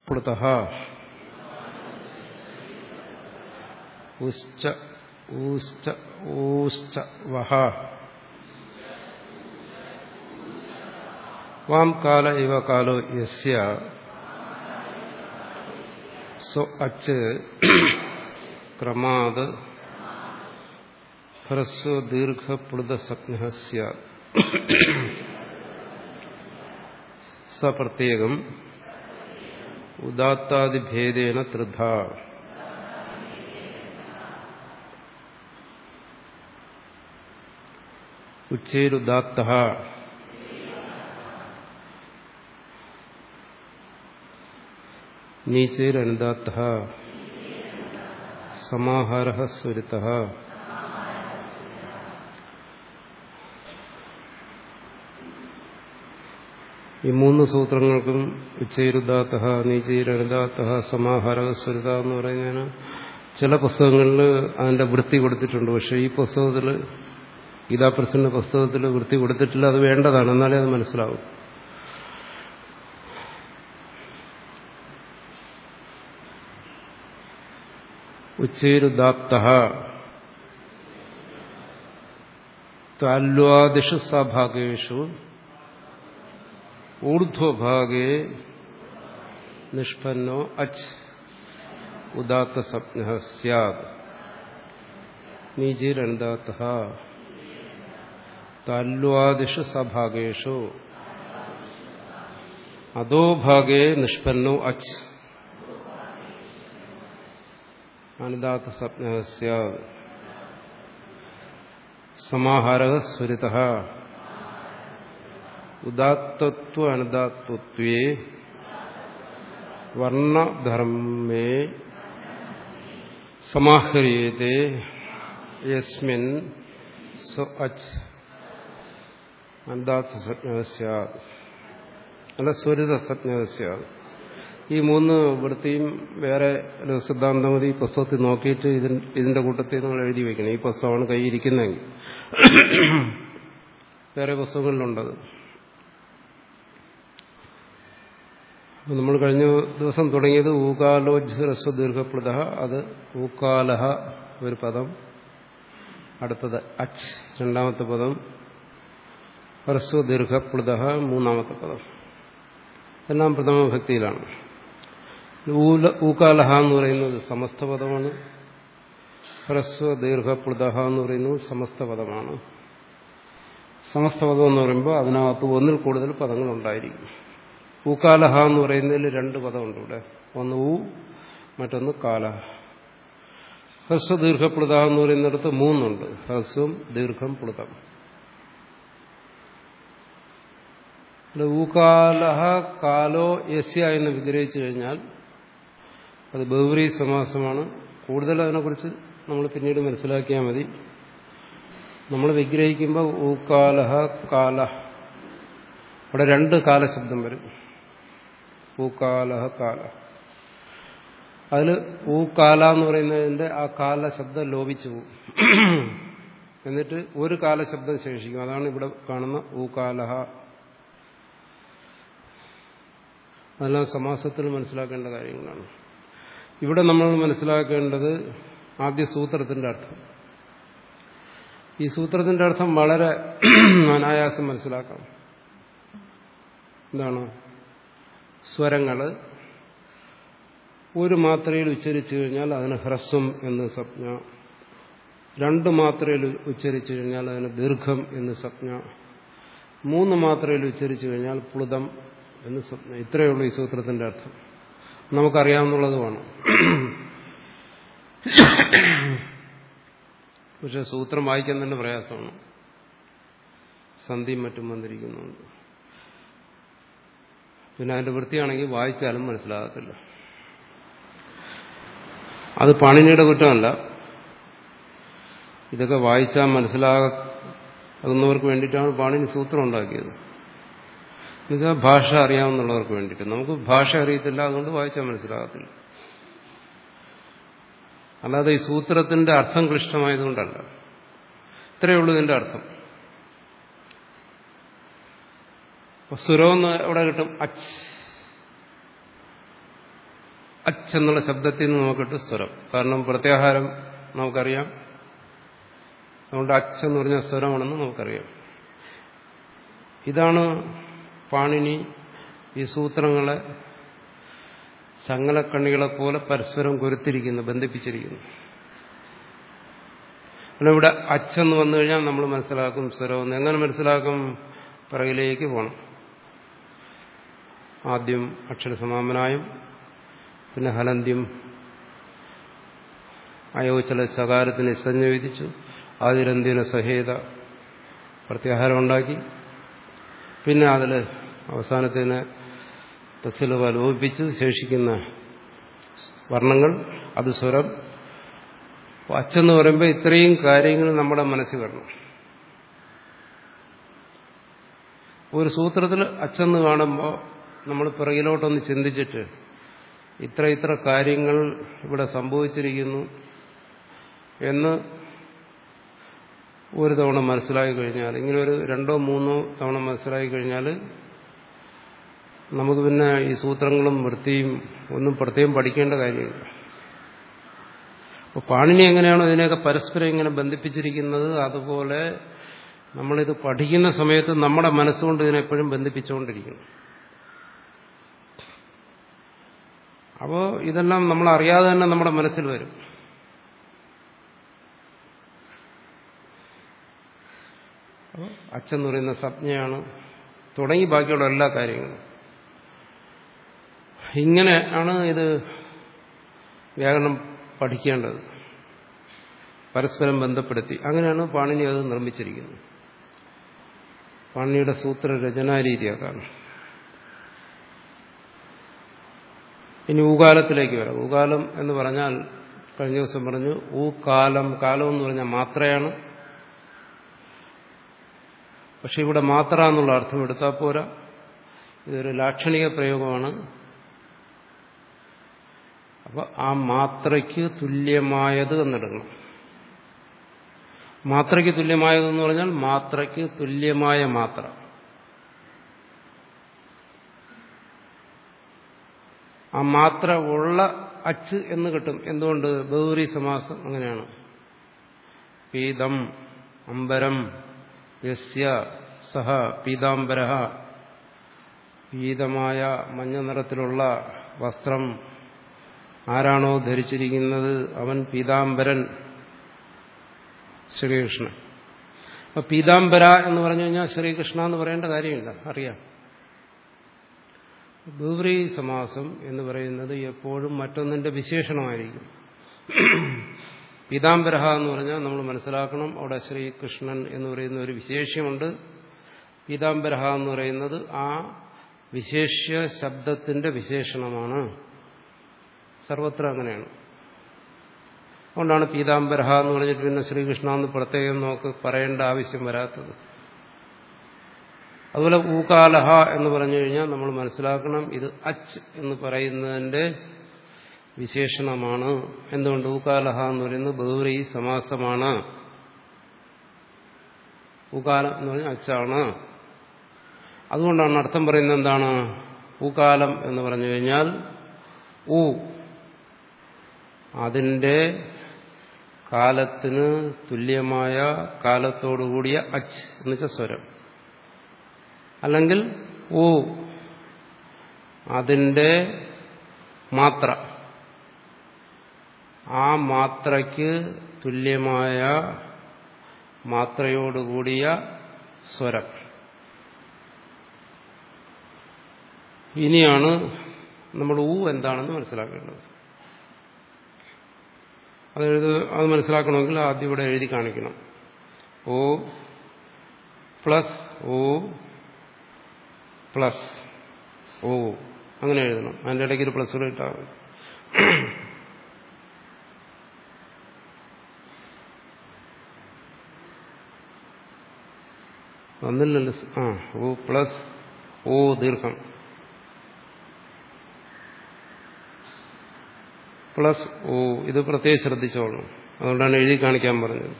പ്ലുത ഉശ്ച ഊശ്ച ഊശ്ച വഹ warm കാല ഇവ കാലോ യസ്യ സ്വ അച്ച് ക്രമാത് ഹ്രസ്വ ദീർഘപ്ലുതസജ്ഞ സ്യാത് സപ്രത്യേകം ഉദാത്താദിഭേദേന ത്രിധ ഉച്ചേരുദാത്ത നീചേരനുദാത്ത സമാഹാര സ്വരിത ഈ മൂന്ന് സൂത്രങ്ങൾക്കും ഉച്ചൈരുദാത്ത നീചൈരനുദാത്ത സമാഹാര സ്വരിത എന്ന് പറയുന്നതിന് ചില പുസ്തകങ്ങളിൽ അതിന്റെ വൃത്തി കൊടുത്തിട്ടുണ്ട് പക്ഷെ ഈ പുസ്തകത്തിൽ ഗീതാപ്രസിന്റെ പുസ്തകത്തിൽ വൃത്തി കൊടുത്തിട്ടില്ല അത് വേണ്ടതാണ് എന്നാലേ അത് മനസ്സിലാവും ഉച്ചൈരുദാത്ത താല്വാദിഷു സഭാഗേഷു ഊർധ്വഭാഗേ നിഷ്പന്നോ അച്ച് ഉദാത്ത സ്വപ്ന സ്യാത് നീചിരണ്ടാത്ത താല്വാദിഷു സഭാഗേഷു അധോഭാഗേ നിഷ്പന്നോ അച്ച് അനുദാത്ത സ്വപ്ന സ്യാത് സമാഹാര സ്വരിത ഉദാത്തത്വ അനുദാത്തത്വേ വർണ്ണധർമ്മേ സമാഹ്രിയത്തെ യസ്മിൻ സ അച്ച് അനുദാത്ത സജ്ഞ അല്ല സ്വരിത സജ്ഞ ഈ മൂന്ന് വൃത്തിയും വേറെ ഒരു സിദ്ധാന്തമതി പുസ്തകത്തിൽ നോക്കിയിട്ട് ഇതിന്റെ കൂട്ടത്തിൽ നമ്മൾ എഴുതി വയ്ക്കണം ഈ പുസ്തകമാണ് കൈയിരിക്കുന്നതെങ്കിൽ വേറെ പുസ്തകങ്ങളിലുണ്ടത് നമ്മൾ കഴിഞ്ഞ ദിവസം തുടങ്ങിയത് ഊകാലോജ്ഹ്രസ്വ ദീർഘപ്ലുത അത് ഊക്കാലഹ ഒരു പദം അടുത്തത് അച്ച് രണ്ടാമത്തെ പദം ഹ്രസ്വ ദീർഘപ്ലുത മൂന്നാമത്തെ പദം എല്ലാം പ്രഥമ ഭക്തിയിലാണ് ഊകാലഹ എന്ന് പറയുന്നത് സമസ്ത പദമാണ് ഹ്രസ്വ ദീർഘപ്ലുത എന്ന് പറയുന്നത് സമസ്ത പദമാണ് സമസ്ത പദം എന്ന് പറയുമ്പോൾ അതിനകത്ത് ഒന്നിൽ കൂടുതൽ പദങ്ങൾ ഉണ്ടായിരിക്കും ഊക്കാലഹ എന്ന് പറയുന്നതിൽ രണ്ട് പദമുണ്ട് ഇവിടെ ഒന്ന് ഊ മറ്റൊന്ന് കാല ഹ്രസ്വ ദീർഘപ്ലുത എന്ന് പറയുന്നിടത്ത് മൂന്നുണ്ട് ഹ്രസ്വം ദീർഘം പ്ലുതം ഊകാലഹ കാലോ യസ്യ എന്ന് വിഗ്രഹിച്ചു കഴിഞ്ഞാൽ അത് ബഹുവരി സമാസമാണ് കൂടുതൽ അതിനെക്കുറിച്ച് നമ്മൾ പിന്നീട് മനസ്സിലാക്കിയാൽ മതി നമ്മൾ വിഗ്രഹിക്കുമ്പോൾ ഊക്കാലഹ കാല അവിടെ രണ്ട് കാലശബ്ദം വരും ഊക്കാലഹ കാല അതിൽ ഊക്കാല എന്ന് പറയുന്നതിന്റെ ആ കാലശബ്ദം ലോപിച്ചു പോകും എന്നിട്ട് ഒരു കാലശബ്ദം ശേഷിക്കും അതാണ് ഇവിടെ കാണുന്ന ഊക്കാലഹ അതെല്ലാം സമാസത്തിൽ മനസ്സിലാക്കേണ്ട കാര്യങ്ങളാണ് ഇവിടെ നമ്മൾ മനസ്സിലാക്കേണ്ടത് ആദ്യ സൂത്രത്തിന്റെ അർത്ഥം ഈ സൂത്രത്തിന്റെ അർത്ഥം വളരെ അനായാസം മനസ്സിലാക്കാം എന്താണ് സ്വരങ്ങൾ ഒരു മാത്രയിൽ ഉച്ചരിച്ചു കഴിഞ്ഞാൽ അതിന് ഹ്രസ്വം എന്ന് സ്വപ്ന രണ്ട് മാത്രയിൽ ഉച്ചരിച്ചു കഴിഞ്ഞാൽ അതിന് ദീർഘം എന്ന് സ്വപ്ന മൂന്ന് മാത്രയിൽ ഉച്ചരിച്ചു കഴിഞ്ഞാൽ പ്ലുതം എന്ന് സ്വപ്നം ഇത്രയേ ഉള്ളൂ ഈ സൂത്രത്തിന്റെ അർത്ഥം നമുക്കറിയാവുന്നുള്ളതുമാണ് പക്ഷെ സൂത്രം വായിക്കാൻ തന്നെ പ്രയാസമാണ് സന്ധിയും മറ്റും വന്നിരിക്കുന്നുണ്ട് പിന്നെ അതിന്റെ വൃത്തിയാണെങ്കിൽ വായിച്ചാലും മനസ്സിലാകത്തില്ല അത് പാണിനിയുടെ കുറ്റമല്ല ഇതൊക്കെ വായിച്ചാൽ മനസ്സിലാകുന്നവർക്ക് വേണ്ടിയിട്ടാണ് പാണിനി സൂത്രം ഉണ്ടാക്കിയത് ഇത് ഭാഷ അറിയാവുന്നവർക്ക് വേണ്ടിയിട്ട് നമുക്ക് ഭാഷ അറിയത്തില്ല അതുകൊണ്ട് വായിച്ചാൽ മനസ്സിലാകത്തില്ല അല്ലാതെ ഈ സൂത്രത്തിന്റെ അർത്ഥം ക്ലിഷ്ടമായതുകൊണ്ടല്ല ഇത്രയേ ഉള്ളൂ ഇതിന്റെ അർത്ഥം സ്വരമെന്ന് എവിടെ കിട്ടും അച്ച് അച്ച് എന്നുള്ള ശബ്ദത്തിൽ നിന്ന് നോക്കിയിട്ട് സ്വരം കാരണം പ്രത്യാഹാരം നമുക്കറിയാം അതുകൊണ്ട് അച്ച് എന്ന് പറഞ്ഞ സ്വരമാണെന്ന് നമുക്കറിയാം ഇതാണ് പാണിനി ഈ സൂത്രങ്ങളെ ചങ്ങലക്കണ്ണികളെ പോലെ പരസ്പരം കൊരുത്തിരിക്കുന്നു ബന്ധിപ്പിച്ചിരിക്കുന്നു പിന്നെ ഇവിടെ അച്ചെന്ന് വന്നു കഴിഞ്ഞാൽ നമ്മൾ മനസ്സിലാക്കും സ്വരമെന്ന് എങ്ങനെ മനസ്സിലാക്കും പിറകിലേക്ക് പോകണം ആദ്യം അക്ഷരസമാമനായും പിന്നെ ഹലന്ത്യം അയോച്ചല ചകാരത്തിന് സഞ്ജ വിധിച്ചു ആതിരന്ത്യന സഹേത പ്രത്യാഹാരം ഉണ്ടാക്കി പിന്നെ അതിൽ അവസാനത്തിന് തസ്സലുവ ലോപിപ്പിച്ച് ശേഷിക്കുന്ന വർണ്ണങ്ങൾ അത് സ്വരം അച്ചെന്ന് പറയുമ്പോൾ ഇത്രയും കാര്യങ്ങൾ നമ്മുടെ മനസ്സിൽ വരണം ഒരു സൂത്രത്തിൽ അച്ചെന്ന് കാണുമ്പോൾ നമ്മൾ പിറകിലോട്ടൊന്ന് ചിന്തിച്ചിട്ട് ഇത്ര ഇത്ര കാര്യങ്ങൾ ഇവിടെ സംഭവിച്ചിരിക്കുന്നു എന്ന് ഒരു തവണ മനസ്സിലാക്കി കഴിഞ്ഞാൽ ഇങ്ങനെ ഒരു രണ്ടോ മൂന്നോ തവണ മനസ്സിലാക്കി കഴിഞ്ഞാൽ നമുക്ക് പിന്നെ ഈ സൂത്രങ്ങളും വൃത്തിയും ഒന്നും പ്രത്യേകം പഠിക്കേണ്ട കാര്യമില്ല അപ്പോൾ പാണിനി എങ്ങനെയാണോ ഇതിനെയൊക്കെ പരസ്പരം ഇങ്ങനെ ബന്ധിപ്പിച്ചിരിക്കുന്നത് അതുപോലെ നമ്മളിത് പഠിക്കുന്ന സമയത്ത് നമ്മുടെ മനസ്സുകൊണ്ട് ഇതിനെപ്പോഴും ബന്ധിപ്പിച്ചുകൊണ്ടിരിക്കണം അപ്പോൾ ഇതെല്ലാം നമ്മൾ അറിയാതെ തന്നെ നമ്മുടെ മനസ്സിൽ വരും അപ്പോൾ അച്ഛൻ പറയുന്ന സംജ്ഞയാണ് തുടങ്ങി ബാക്കിയുള്ള എല്ലാ കാര്യങ്ങളും ഇങ്ങനെ ആണ് ഇത് വ്യാകരണം പഠിക്കേണ്ടത് പരസ്പരം ബന്ധപ്പെടുത്തി അങ്ങനെയാണ് പാണിനി അത് നിർമ്മിച്ചിരിക്കുന്നത് പാണിനിയുടെ സൂത്ര രചനാരീതി അതാണ് ഇനി ഊകാലത്തിലേക്ക് വരാം ഊകാലം എന്ന് പറഞ്ഞാൽ കഴിഞ്ഞ ദിവസം പറഞ്ഞു ഊ കാലം കാലം എന്ന് പറഞ്ഞാൽ മാത്രയാണ് പക്ഷെ ഇവിടെ മാത്ര എന്നുള്ള അർത്ഥം എടുത്താൽ പോരാ ഇതൊരു ലാക്ഷണിക പ്രയോഗമാണ് അപ്പൊ ആ മാത്രയ്ക്ക് തുല്യമായത് എന്നെടുക്കണം മാത്രയ്ക്ക് തുല്യമായതെന്ന് പറഞ്ഞാൽ മാത്രയ്ക്ക് തുല്യമായ മാത്ര ആ മാത്ര ഉള്ള അച്ച് എന്ന് കിട്ടും എന്തുകൊണ്ട് ബഹുരി സമാസം അങ്ങനെയാണ് പീതം അമ്പരം യസ്യ സഹ പീതാംബര പീതമായ മഞ്ഞ നിറത്തിലുള്ള വസ്ത്രം ആരാണോ ധരിച്ചിരിക്കുന്നത് അവൻ പീതാംബരൻ ശ്രീകൃഷ്ണൻ അപ്പൊ പീതാംബര എന്ന് പറഞ്ഞു കഴിഞ്ഞാൽ ശ്രീകൃഷ്ണ എന്ന് പറയേണ്ട കാര്യമില്ല അറിയാം ബഹുവ്രീ സമാസം എന്ന് പറയുന്നത് എപ്പോഴും മറ്റൊന്നിന്റെ വിശേഷണമായിരിക്കും പീതാംബരഹ എന്ന് പറഞ്ഞാൽ നമ്മൾ മനസ്സിലാക്കണം അവിടെ ശ്രീകൃഷ്ണൻ എന്ന് പറയുന്ന ഒരു വിശേഷ്യമുണ്ട് പീതാംബരഹ എന്ന് പറയുന്നത് ആ വിശേഷ്യ ശബ്ദത്തിന്റെ വിശേഷണമാണ് സർവത്ര അങ്ങനെയാണ് അതുകൊണ്ടാണ് പീതാംബരഹ എന്ന് പറഞ്ഞിട്ട് പിന്നെ ശ്രീകൃഷ്ണ എന്ന് പ്രത്യേകം നമുക്ക് പറയേണ്ട ആവശ്യം വരാത്തത് അതുപോലെ ഊകാലഹ എന്ന് പറഞ്ഞു കഴിഞ്ഞാൽ നമ്മൾ മനസ്സിലാക്കണം ഇത് അച്ച് എന്ന് പറയുന്നതിന്റെ വിശേഷണമാണ് എന്തുകൊണ്ട് ഊകാലഹ എന്ന് പറയുന്നത് ബഹുറി സമാസമാണ് ഊകാലം എന്ന് പറഞ്ഞാൽ അച്ചാണ് അതുകൊണ്ടാണ് അർത്ഥം പറയുന്നത് എന്താണ് ഊകാലം എന്ന് പറഞ്ഞു കഴിഞ്ഞാൽ ഊ അതിന്റെ കാലത്തിന് തുല്യമായ കാലത്തോടുകൂടിയ അച്ച് എന്ന് വെച്ചാൽ സ്വരം അല്ലെങ്കിൽ ഊ അതിന്റെ മാത്ര ആ മാത്രയ്ക്ക് തുല്യമായ മാത്രയോടുകൂടിയ സ്വരം ഇനിയാണ് നമ്മൾ ഊ എന്താണെന്ന് മനസ്സിലാക്കേണ്ടത് അത് എഴുത് അത് മനസ്സിലാക്കണമെങ്കിൽ ആദ്യം ഇവിടെ എഴുതി കാണിക്കണം ഓ പ്ലസ് ഓ പ്ലസ് ഓ അങ്ങനെ എഴുതണം അതിൻ്റെ ഇടയ്ക്ക് ഒരു പ്ലസ് കൂടെ ഇട്ടാൽ മതി വന്നില്ലല്ലോ ആ ഓ പ്ലസ് ഓ ദീർഘം പ്ലസ് ഓ ഇത് പ്രത്യേകം ശ്രദ്ധിച്ചോളണം അതുകൊണ്ടാണ് എഴുതി കാണിക്കാൻ പറഞ്ഞത്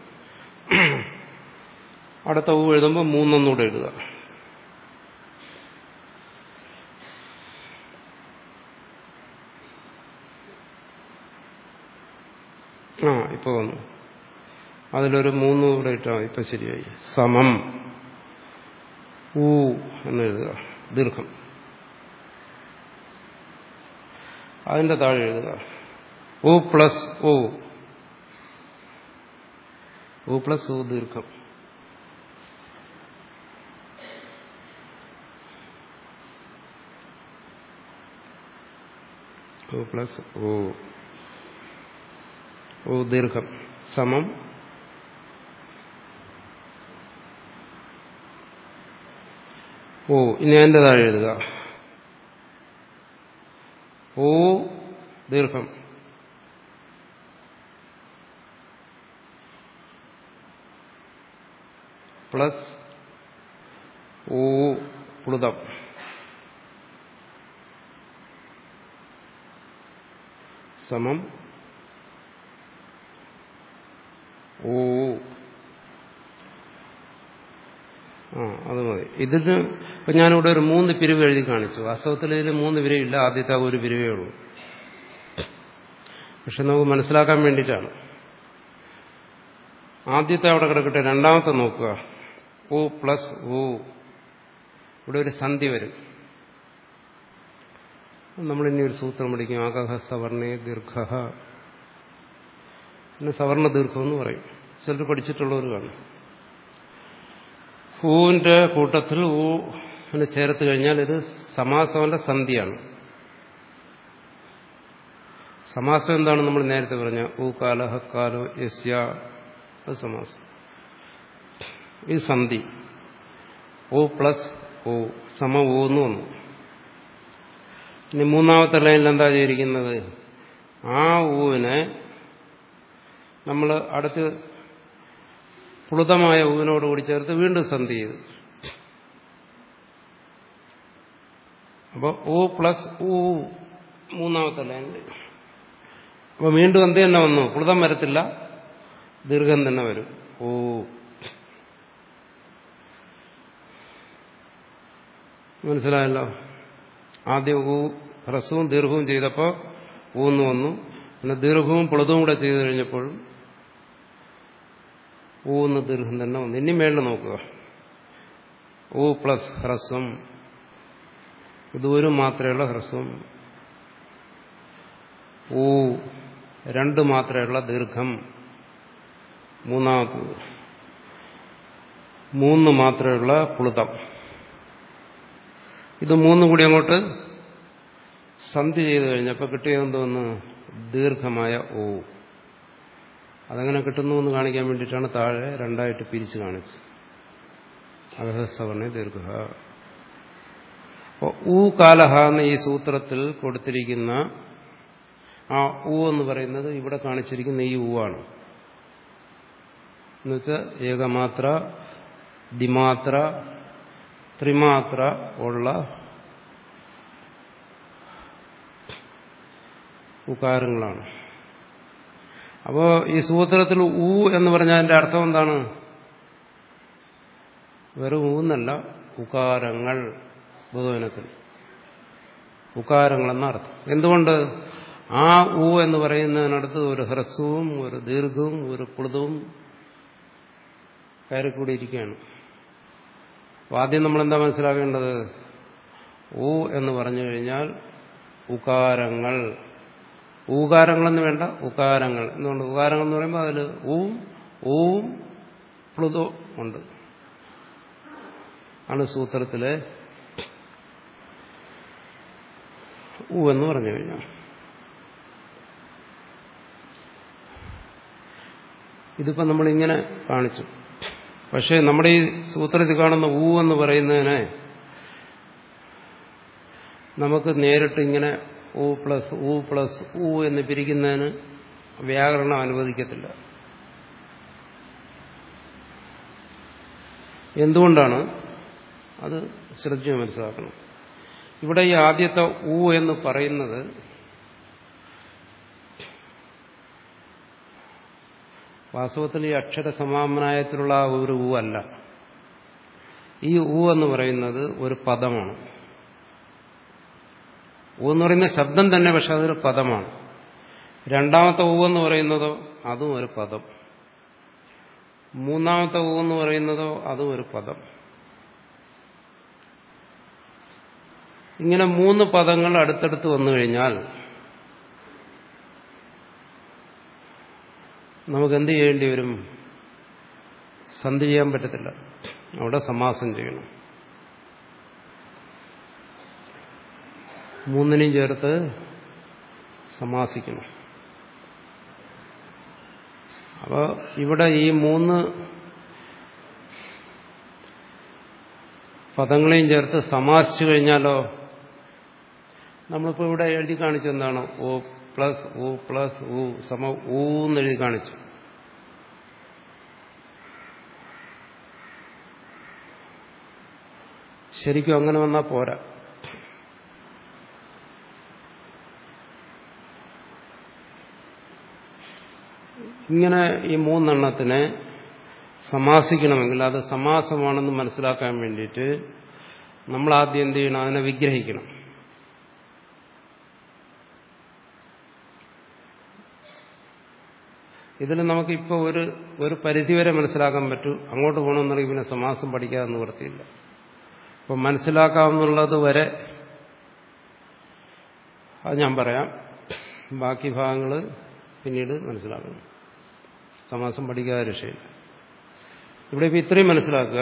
അടുത്ത ഊ എഴുതുമ്പോൾ മൂന്നൊന്നുകൂടെ എഴുതുക ആ ഇപ്പൊ വന്നു അതിലൊരു മൂന്ന് കൂടെ ഇട്ടാ മതി ഇപ്പൊ ശരിയായി സമം ഊ എന്ന് എഴുതുക ദീർഘം അതിന്റെ താഴെ എഴുതുക ഓ പ്ലസ് ഓ ഓ പ്ലസ് ഓ ദീർഘം ഓ പ്ലസ് ഓ ഓ ദീർഘം സമം ഓ ഇനി അതിൻ്റെ താഴെ എഴുതുക ഓ ദീർഘം പ്ലസ് ഓ പ്ലുതം സമം ഓ ആ അത് മതി ഇതിന് ഇപ്പം ഞാനിവിടെ ഒരു മൂന്ന് പിരിവ് എഴുതി കാണിച്ചു വാസ്തവത്തിൽ ഇതിൽ മൂന്ന് പിരിവില്ല ആദ്യത്തെ ഒരു പിരിവേ ഉള്ളൂ പക്ഷെ നമുക്ക് മനസ്സിലാക്കാൻ വേണ്ടിയിട്ടാണ് ആദ്യത്തെ അവിടെ കിടക്കട്ടെ രണ്ടാമത്തെ നോക്കുക ഓ പ്ലസ് ഓ ഇവിടെ ഒരു സന്ധി വരും നമ്മളിനി ഒരു സൂത്രം പഠിക്കും ആകഹ സവർണേ ദീർഘ പിന്നെ സവർണ ദീർഘം എന്ന് പറയും ചിലർ പഠിച്ചിട്ടുള്ളവർ കാണും ഊവിന്റെ കൂട്ടത്തിൽ ഊ ചേർത്ത് കഴിഞ്ഞാൽ ഇത് സമാസമല്ല സന്ധിയാണ് സമാസം എന്താണ് നമ്മൾ നേരത്തെ പറഞ്ഞ ഊ കാല ഹക്കാലോ യസ്യ അത് സമാസം ഇത് സന്ധി ഓ പ്ലസ് ഓ സമ ഓ എന്ന് വന്നു ഇനി മൂന്നാമത്തെ ലൈനിൽ എന്താ ചെയ്തിരിക്കുന്നത് ആ ഊവിനെ നമ്മൾ അടുത്ത് പ്ലുതമായ ഊവിനോടുകൂടി ചേർത്ത് വീണ്ടും സന്ധി ചെയ്തു അപ്പോൾ ഓ പ്ലസ് ഊ മൂന്നാമത്തെ ലൈനിൽ അപ്പോൾ വീണ്ടും എന്ത് തന്നെ വന്നു പ്ലുതം വരത്തില്ല ദീർഘം തന്നെ വരും ഓ മനസ്സിലായല്ലോ ആദ്യം ഊ ഹ്രസ്വവും ദീർഘവും ചെയ്തപ്പോൾ ഊന്ന് വന്നു പിന്നെ ദീർഘവും പ്ലുതവും കൂടെ ചെയ്തു കഴിഞ്ഞപ്പോഴും ഊന്ന് ദീർഘം തന്നെ വന്നു ഇനി മേളിൽ നോക്കുക ഊ പ്ലസ് ഹ്രസ്വം ഇത് ഒരു മാത്രമുള്ള ഹ്രസ്വം ഊ രണ്ട് മാത്രമുള്ള ദീർഘം മൂന്നാമത് മൂന്ന് മാത്രമുള്ള പ്ലുതം ഇത് മൂന്നും കൂടി അങ്ങോട്ട് സന്ധി ചെയ്ത് കഴിഞ്ഞപ്പോൾ കിട്ടിയതെന്തോന്ന് ദീർഘമായ ഓ അതെങ്ങനെ കിട്ടുന്നു എന്ന് കാണിക്കാൻ വേണ്ടിയിട്ടാണ് താഴെ രണ്ടായിട്ട് പിരിച്ച് കാണിച്ചത് അഗഹസവർണ ദീർഘ അപ്പോൾ ഊ കാലഹ എന്ന ഈ സൂത്രത്തിൽ കൊടുത്തിരിക്കുന്ന ആ ഊ എന്ന് പറയുന്നത് ഇവിടെ കാണിച്ചിരിക്കുന്ന ഈ ഊ ആണ് എന്നുവെച്ചാൽ ഏകമാത്ര ദ്വിമാത്ര ത്രിമാത്ര ഉള്ള ഉകാരങ്ങളാണ് അപ്പോ ഈ സൂത്രത്തിൽ ഊ എന്ന് പറഞ്ഞാൽ അതിന്റെ അർത്ഥം എന്താണ് വെറും ഊന്നല്ല ഉകാരങ്ങൾ ബുധവനത്തിൽ ഉകാരങ്ങൾ എന്ന അർത്ഥം എന്തുകൊണ്ട് ആ ഊ എന്ന് പറയുന്നതിനടുത്ത് ഒരു ഹ്രസ്വവും ഒരു ദീർഘവും ഒരു പ്ലുതവും കയറിക്കൂടിയിരിക്കുകയാണ് അപ്പോൾ ആദ്യം നമ്മൾ എന്താ മനസ്സിലാക്കേണ്ടത് ഊ എന്ന് പറഞ്ഞു കഴിഞ്ഞാൽ ഉകാരങ്ങൾ ഊകാരങ്ങളെന്ന് വേണ്ട ഉകാരങ്ങൾ എന്തുകൊണ്ട് ഉകാരങ്ങൾ എന്ന് പറയുമ്പോൾ അതിൽ ഊവും ഊവും പ്ലുതോ ഉണ്ട് ആണ് സൂത്രത്തിലെ ഊ എന്ന് പറഞ്ഞു കഴിഞ്ഞാൽ ഇതിപ്പോൾ നമ്മളിങ്ങനെ കാണിച്ചു പക്ഷേ നമ്മുടെ ഈ സൂത്രത്തിൽ കാണുന്ന ഊ എന്ന് പറയുന്നതിനെ നമുക്ക് നേരിട്ട് ഇങ്ങനെ ഊ പ്ലസ് ഊ പ്ലസ് ഊ എന്ന് പിരിക്കുന്നതിന് വ്യാകരണം അനുവദിക്കത്തില്ല എന്തുകൊണ്ടാണ് അത് ശ്രദ്ധിച്ച് മനസ്സിലാക്കണം ഇവിടെ ഈ ആദ്യത്തെ ഊ എന്ന് പറയുന്നത് വാസ്തവത്തിൽ ഈ അക്ഷര സമാമനായത്തിലുള്ള ആ ഒരു ഊ അല്ല ഈ ഊ എന്ന് പറയുന്നത് ഒരു പദമാണ് ഊ എന്ന് പറയുന്ന ശബ്ദം തന്നെ പക്ഷെ അതൊരു പദമാണ് രണ്ടാമത്തെ ഊ എന്ന് പറയുന്നതോ അതും ഒരു പദം മൂന്നാമത്തെ ഊ എന്ന് പറയുന്നതോ അതും ഒരു പദം ഇങ്ങനെ മൂന്ന് പദങ്ങൾ അടുത്തടുത്ത് വന്നു കഴിഞ്ഞാൽ നമുക്ക് എന്ത് ചെയ്യേണ്ടി വരും സന്ധി ചെയ്യാൻ പറ്റത്തില്ല അവിടെ സമാസം ചെയ്യണം മൂന്നിനെയും ചേർത്ത് സമാസിക്കണം അപ്പോൾ ഇവിടെ ഈ മൂന്ന് പദങ്ങളെയും ചേർത്ത് സമാസിച്ചു കഴിഞ്ഞാലോ നമ്മളിപ്പോൾ ഇവിടെ എഴുതി കാണിച്ചെന്താണ് ഓ പ്ലസ് ഓ പ്ലസ് ഊ സമ ഊ എന്ന് എഴുതി കാണിച്ചു ശരിക്കും അങ്ങനെ വന്നാൽ പോരാ ഇങ്ങനെ ഈ മൂന്നെണ്ണത്തിനെ സമാസിക്കണമെങ്കിൽ അത് സമാസമാണെന്ന് മനസ്സിലാക്കാൻ വേണ്ടിയിട്ട് നമ്മൾ ആദ്യം എന്ത് ചെയ്യണം അതിനെ വിഗ്രഹിക്കണം ഇതിൽ നമുക്കിപ്പോൾ ഒരു ഒരു പരിധിവരെ മനസ്സിലാക്കാൻ പറ്റൂ അങ്ങോട്ട് പോകണമെന്നുണ്ടെങ്കിൽ പിന്നെ സമാസം പഠിക്കാതെ നിവൃത്തിയില്ല അപ്പം മനസ്സിലാക്കാവുന്നുള്ളത് വരെ അത് ഞാൻ പറയാം ബാക്കി ഭാഗങ്ങൾ പിന്നീട് മനസ്സിലാക്കണം സമാസം പഠിക്കാതെ രക്ഷയില്ല ഇവിടെ ഇപ്പം ഇത്രയും മനസ്സിലാക്കുക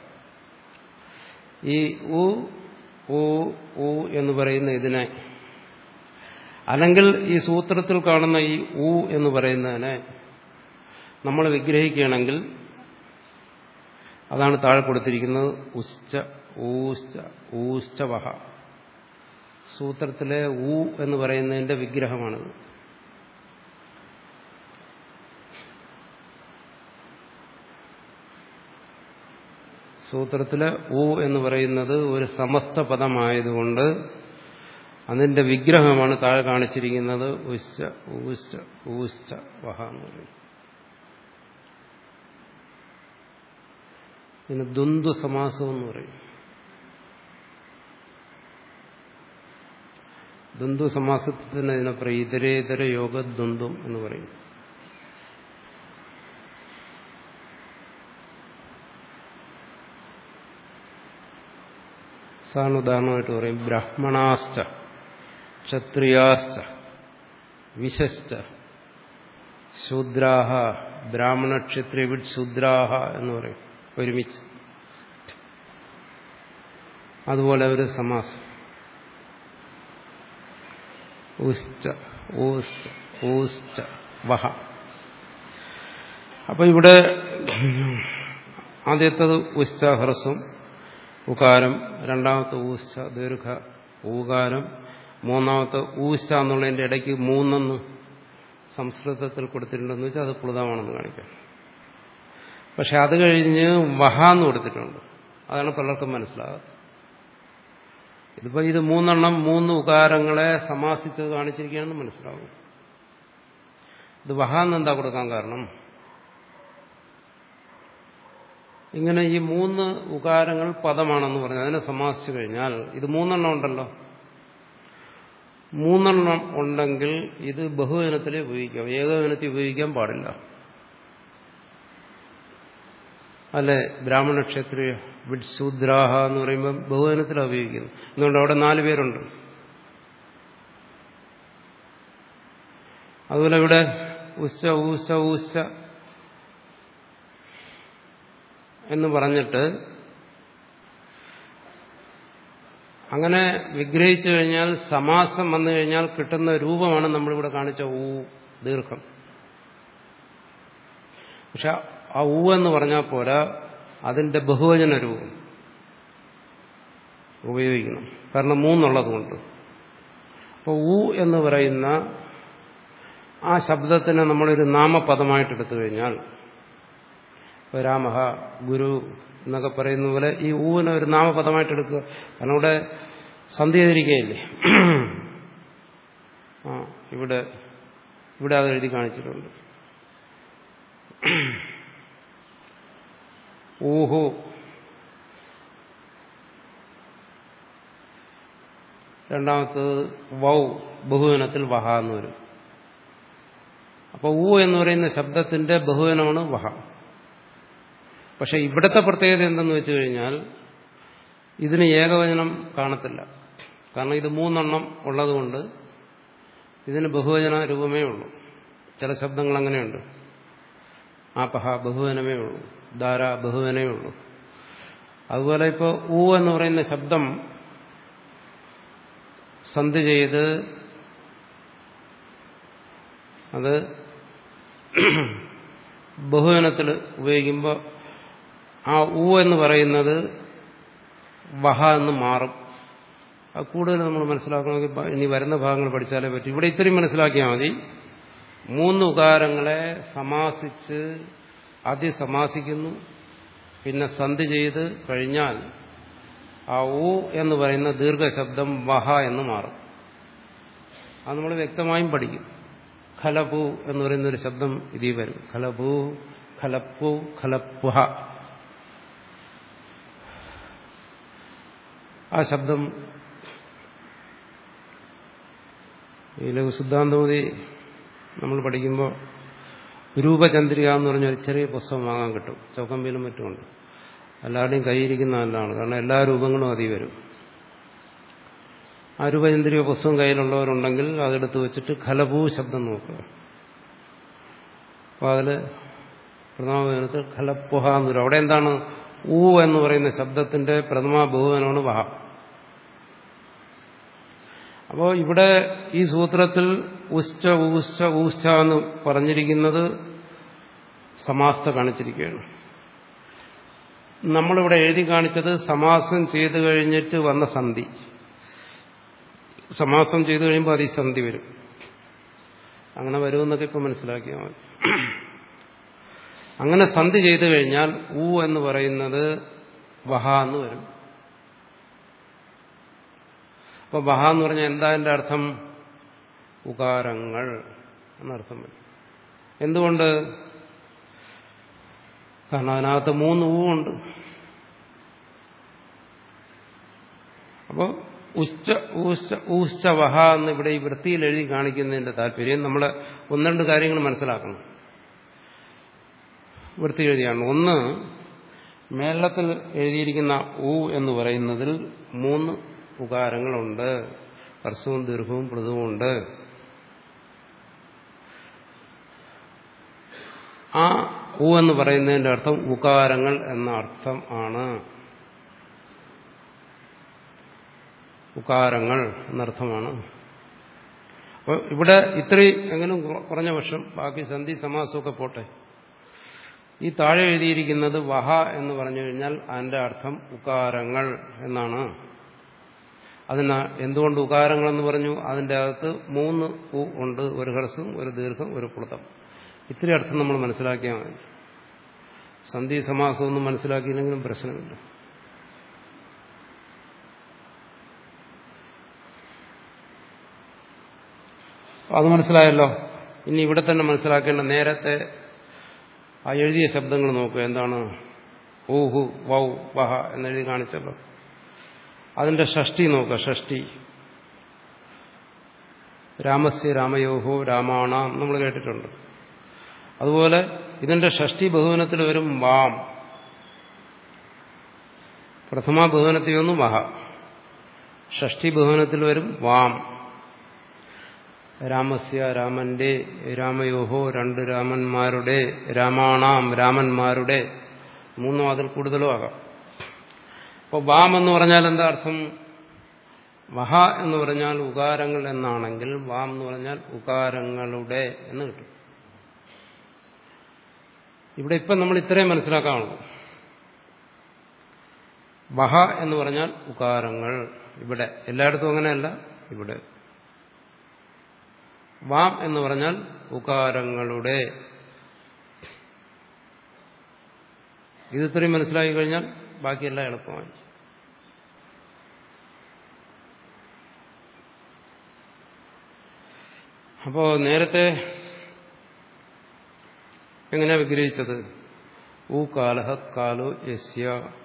ഈ ഉ ഊ ഊ എന്ന് പറയുന്ന ഇതിനെ അല്ലെങ്കിൽ ഈ സൂത്രത്തിൽ കാണുന്ന ഈ ഊ എന്ന് പറയുന്നതിനെ നമ്മൾ വിഗ്രഹിക്കുകയാണെങ്കിൽ അതാണ് താഴെ കൊടുത്തിരിക്കുന്നത് ഉശ്ച ഊശ്ച ഊശ്ച വഹ സൂത്രത്തിലെ ഊ എന്ന് പറയുന്നതിന്റെ വിഗ്രഹമാണിത് സൂത്രത്തിലെ ഊ എന്ന് പറയുന്നത് ഒരു സമസ്ത പദമായതുകൊണ്ട് അതിന്റെ വിഗ്രഹമാണ് താഴെ കാണിച്ചിരിക്കുന്നത് ഉശ്ച ഊശ്ച ഊശ്ച വഹ എന്ന് പറയും പിന്നെ ദ്വന്ദ്വ സമാസം എന്ന് പറയും ദ്വന്ദ്വ സമാസത്തിന് ഇതിനെ പറയും ഇതരേതര യോഗ ദ്വന്ദ്വം എന്ന് പറയും സാധാരണ ഉദാഹരണമായിട്ട് പറയും ബ്രാഹ്മണാശ്ച ക്ഷത്രിയാശ്ച വിശശ്ച ശൂദ്രാഹ ബ്രാഹ്മണ ക്ഷത്രിയ വിഡ് ശൂദ്രാഹ എന്ന് പറയും ഒരുമിച്ച് അതുപോലെ ഒരു സമാസം ഊശ്ച ഊശ്ച ഊശ്ച വഹ അപ്പൊ ഇവിടെ ആദ്യത്തത് ഉശ്ച ഹ്രസ്വം ഉകാരം രണ്ടാമത്തെ ഊശ്ച ദീർഘ ഊകാരം മൂന്നാമത്തെ ഊശ്ച എന്നുള്ളതിന്റെ ഇടയ്ക്ക് മൂന്നെന്ന് സംസ്കൃതത്തിൽ കൊടുത്തിട്ടുണ്ടെന്ന് വെച്ചാൽ അത് പ്ലുതമാണെന്ന് കാണിക്കാം പക്ഷെ അത് കഴിഞ്ഞ് വഹ എന്ന് കൊടുത്തിട്ടുണ്ട് അതാണ് പലർക്കും മനസ്സിലാകാത്തത് ഇതിപ്പോ ഇത് മൂന്നെണ്ണം മൂന്ന് ഉകാരങ്ങളെ സമാസിച്ചത് കാണിച്ചിരിക്കുകയാണെന്ന് മനസ്സിലാവും ഇത് വഹ എന്നെന്താ കൊടുക്കാൻ കാരണം ഇങ്ങനെ ഈ മൂന്ന് ഉകാരങ്ങൾ പദമാണെന്ന് പറഞ്ഞു അതിനെ സമാസിച്ചു കഴിഞ്ഞാൽ ഇത് മൂന്നെണ്ണം ഉണ്ടല്ലോ മൂന്നെണ്ണം ഉണ്ടെങ്കിൽ ഇത് ബഹുവനത്തിലേ ഉപയോഗിക്കാം ഏകവനത്തിൽ ഉപയോഗിക്കാൻ പാടില്ല അല്ലെ ബ്രാഹ്മണ ക്ഷത്രിയ വിഡ്ശൂദ്രാഹ എന്ന് പറയുമ്പോൾ ബഹുവനത്തിലാണ് ഉപയോഗിക്കുന്നത് എന്തുകൊണ്ട് അവിടെ നാല് പേരുണ്ട് അതുപോലെ ഇവിടെ ഉച്ച ഊച്ച ഊച്ച എന്ന് പറഞ്ഞിട്ട് അങ്ങനെ വിഗ്രഹിച്ചു കഴിഞ്ഞാൽ സമാസം വന്നു കഴിഞ്ഞാൽ കിട്ടുന്ന രൂപമാണ് നമ്മളിവിടെ കാണിച്ച ഊ ദീർഘം പക്ഷെ ആ ഊ എന്ന് പറഞ്ഞാൽ പോരാ അതിന്റെ ബഹുവചന രൂപം ഉപയോഗിക്കണം കാരണം മൂന്നുള്ളതുകൊണ്ട് അപ്പോൾ ഊ എന്ന് പറയുന്ന ആ ശബ്ദത്തിനെ നമ്മളൊരു നാമപദമായിട്ട് എടുത്തു കഴിഞ്ഞാൽ ഇപ്പോൾ രാമഹ ഗുരു എന്നൊക്കെ പറയുന്ന പോലെ ഈ ഊവിനെ ഒരു നാമപദമായിട്ട് എടുക്കുക കാരണം ഇവിടെ സന്ധി ചെയ്തിരിക്കുകയില്ലേ ആ ഇവിടെ ഇവിടെ അത് എഴുതി കാണിച്ചിട്ടുണ്ട് ഊഹു രണ്ടാമത്തത് വൗ ബഹുവനത്തിൽ വഹ എന്ന് വരും അപ്പോൾ ഊ എന്ന് പറയുന്ന ശബ്ദത്തിന്റെ ബഹുവനമാണ് വഹ പക്ഷെ ഇവിടുത്തെ പ്രത്യേകത എന്തെന്ന് വെച്ച് കഴിഞ്ഞാൽ ഇതിന് ഏകവചനം കാണത്തില്ല കാരണം ഇത് മൂന്നെണ്ണം ഉള്ളതുകൊണ്ട് ഇതിന് ബഹുവചന രൂപമേ ഉള്ളൂ ചില ശബ്ദങ്ങൾ അങ്ങനെയുണ്ട് ആപഹ ബഹുവനമേ ഉള്ളൂ ധാര ബഹുവനമേ ഉള്ളൂ അതുപോലെ ഇപ്പോൾ ഊ എന്ന് പറയുന്ന ശബ്ദം സന്ധി ചെയ്ത് അത് ബഹുവനത്തിൽ ഉപയോഗിക്കുമ്പോൾ ആ ഊ എന്ന് പറയുന്നത് വഹ എന്ന് മാറും അത് കൂടുതൽ നമ്മൾ മനസ്സിലാക്കണമെങ്കിൽ ഇനി വരുന്ന ഭാഗങ്ങൾ പഠിച്ചാലേ പറ്റും ഇവിടെ ഇത്രയും മനസ്സിലാക്കിയാൽ മതി മൂന്ന് ഉകാരങ്ങളെ സമാസിച്ച് ആദ്യം സമാസിക്കുന്നു പിന്നെ സന്ധി ചെയ്ത് കഴിഞ്ഞാൽ ആ ഊ എന്ന് പറയുന്ന ദീർഘശബ്ദം വഹ എന്ന് മാറും അത് നമ്മൾ വ്യക്തമായും പഠിക്കും ഖലപു എന്ന് പറയുന്ന ഒരു ശബ്ദം ഇതിൽ വരും ഖലപു ഖലപ്പു ഖലപ്പുഹ ആ ശബ്ദം ഈ ലഘുസിദ്ധാന്തമതി നമ്മൾ പഠിക്കുമ്പോൾ രൂപചന്ദ്രിക എന്ന് പറഞ്ഞ ഒരു ചെറിയ പുസ്തകം വാങ്ങാൻ കിട്ടും ചൗക്കമ്പിയിലും മറ്റുമുണ്ട് എല്ലാവരുടെയും കൈയിരിക്കുന്ന നല്ലതാണ് കാരണം എല്ലാ രൂപങ്ങളും അതിൽ വരും ആ രൂപചന്ദ്രിക പുസ്തകം കയ്യിലുള്ളവരുണ്ടെങ്കിൽ അതെടുത്ത് വെച്ചിട്ട് ഖലഭൂ ശബ്ദം നോക്കുക അപ്പോൾ അതിൽ പ്രഥമ ഖലപ്പുഹ എന്ന് വരും അവിടെ എന്താണ് ഊ എന്ന് പറയുന്ന ശബ്ദത്തിന്റെ പ്രഥമ ബഹുവനാണ് വഹ അപ്പോൾ ഇവിടെ ഈ സൂത്രത്തിൽ ഉശ്ച ഊശ്ച ഊശ്ച എന്ന് പറഞ്ഞിരിക്കുന്നത് സമാസ്ത കാണിച്ചിരിക്കുകയാണ് നമ്മളിവിടെ എഴുതി കാണിച്ചത് സമാസം ചെയ്തു കഴിഞ്ഞിട്ട് വന്ന സന്ധി സമാസം ചെയ്തു കഴിയുമ്പോൾ അത് ഈ സന്ധി വരും അങ്ങനെ വരുമെന്നൊക്കെ ഇപ്പം മനസ്സിലാക്കിയാൽ മതി അങ്ങനെ സന്ധി ചെയ്തു കഴിഞ്ഞാൽ ഊ എന്ന് പറയുന്നത് വഹ എന്ന് വരും അപ്പൊ വഹ എന്ന് പറഞ്ഞാൽ എന്താ എന്റെ അർത്ഥം ഉകാരങ്ങൾ എന്നർത്ഥം വരും എന്തുകൊണ്ട് കാരണം അതിനകത്ത് മൂന്ന് ഊ ഉണ്ട് അപ്പോൾ ഉച്ച ഊശ്ച ഊശ്ച വഹ എന്ന് ഇവിടെ ഈ വൃത്തിയിൽ എഴുതി കാണിക്കുന്നതിന്റെ താല്പര്യം നമ്മൾ ഒന്ന് രണ്ട് കാര്യങ്ങൾ മനസ്സിലാക്കണം വൃത്തി എഴുതിയാണ് ഒന്ന് മേളത്തിൽ എഴുതിയിരിക്കുന്ന ഊ എന്ന് പറയുന്നതിൽ മൂന്ന് ഉകാരങ്ങളുണ്ട് ഹർസവും ദീർഘവും മൃദുവും ഉണ്ട് ആ ഊ എന്ന് പറയുന്നതിന്റെ അർത്ഥം ഉകാരങ്ങൾ എന്ന അർത്ഥം ആണ് ഉകാരങ്ങൾ എന്നർത്ഥമാണ് അപ്പോൾ ഇവിടെ ഇത്രയും എങ്കിലും കുറഞ്ഞ വർഷം ബാക്കി സന്ധി സമാസമൊക്കെ പോട്ടെ ഈ താഴെ എഴുതിയിരിക്കുന്നത് വഹ എന്ന് പറഞ്ഞു കഴിഞ്ഞാൽ അതിന്റെ അർത്ഥം ഉകാരങ്ങൾ എന്നാണ് അതിന് എന്തുകൊണ്ട് ഉകാരങ്ങൾ എന്ന് പറഞ്ഞു അതിന്റെ അകത്ത് മൂന്ന് ഉ ഉണ്ട് ഒരു ഹ്രസ്വം ഒരു ദീർഘം ഒരു പുളുത്തം ഇത്രയും അർത്ഥം നമ്മൾ മനസ്സിലാക്കിയാൽ മതി സന്ധി സമാസമൊന്നും മനസ്സിലാക്കിയില്ലെങ്കിലും പ്രശ്നമില്ല അത് മനസ്സിലായല്ലോ ഇനി ഇവിടെ തന്നെ മനസ്സിലാക്കേണ്ട നേരത്തെ ആ എഴുതിയ ശബ്ദങ്ങൾ നോക്കുക എന്താണ് ഊഹു വൗ വഹ എന്നെഴുതി കാണിച്ചല്ലോ അതിന്റെ ഷഷ്ടി നോക്കുക ഷഷ്ടി രാമസ്യ രാമയോഹോ രാമാണ നമ്മൾ കേട്ടിട്ടുണ്ട് അതുപോലെ ഇതിന്റെ ഷഷ്ടി ബഹുവനത്തിൽ വരും വാം പ്രഥമ ബഹുവനത്തിൽ വന്നു വഹ ഷഷ്ടി ബഹുവനത്തിൽ വരും വാം രാമസ്യ രാമന്റെ രാമയോഹോ രണ്ട് രാമന്മാരുടെ രാമാണാം രാമന്മാരുടെ മൂന്നോ അതിൽ കൂടുതലോ ആകാം അപ്പോൾ വാം എന്ന് പറഞ്ഞാൽ എന്താ അർത്ഥം വഹ എന്ന് പറഞ്ഞാൽ ഉകാരങ്ങൾ എന്നാണെങ്കിൽ വാം എന്ന് പറഞ്ഞാൽ ഉകാരങ്ങളുടെ എന്ന് കിട്ടും ഇവിടെ ഇപ്പം നമ്മൾ ഇത്രയും മനസ്സിലാക്കാനുള്ളൂ വഹ എന്ന് പറഞ്ഞാൽ ഉകാരങ്ങൾ ഇവിടെ എല്ലായിടത്തും അങ്ങനെയല്ല ഇവിടെ വാം എന്ന് പറഞ്ഞാൽ ഉകാരങ്ങളുടെ ഇത് ഇത്രയും മനസ്സിലാക്കി കഴിഞ്ഞാൽ ബാക്കിയെല്ലാം എളുപ്പമായി അപ്പോ നേരത്തെ എങ്ങനെ വിഗ്രഹിച്ചത് ഊ കാലഹ കാലോ യസ്യ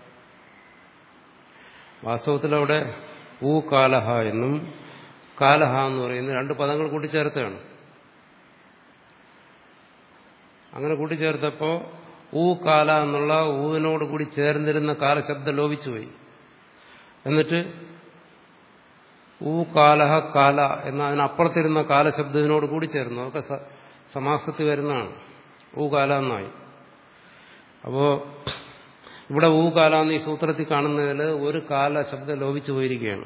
വാസ്തവത്തിൽ അവിടെ ഊ കാലഹ എന്നും കാലഹ എന്ന് പറയുന്ന രണ്ട് പദങ്ങൾ കൂട്ടിച്ചേർത്താണ് അങ്ങനെ കൂട്ടിച്ചേർത്തപ്പോൾ ഊ കാല എന്നുള്ള ഊവിനോട് കൂടി ചേർന്നിരുന്ന കാലശബ്ദം ലോപിച്ചുപോയി എന്നിട്ട് ഊ കാലഹ കാല എന്ന അതിനപ്പുറത്തിരുന്ന കാലശബ്ദത്തിനോട് കൂടി ചേർന്നു അതൊക്കെ സമാസത്തിൽ വരുന്നതാണ് ഊ കാല എന്നായി അപ്പോ ഇവിടെ ഊ കാല എന്ന് ഈ സൂത്രത്തിൽ കാണുന്നതിൽ ഒരു കാല ശബ്ദം ലോപിച്ചു പോയിരിക്കുകയാണ്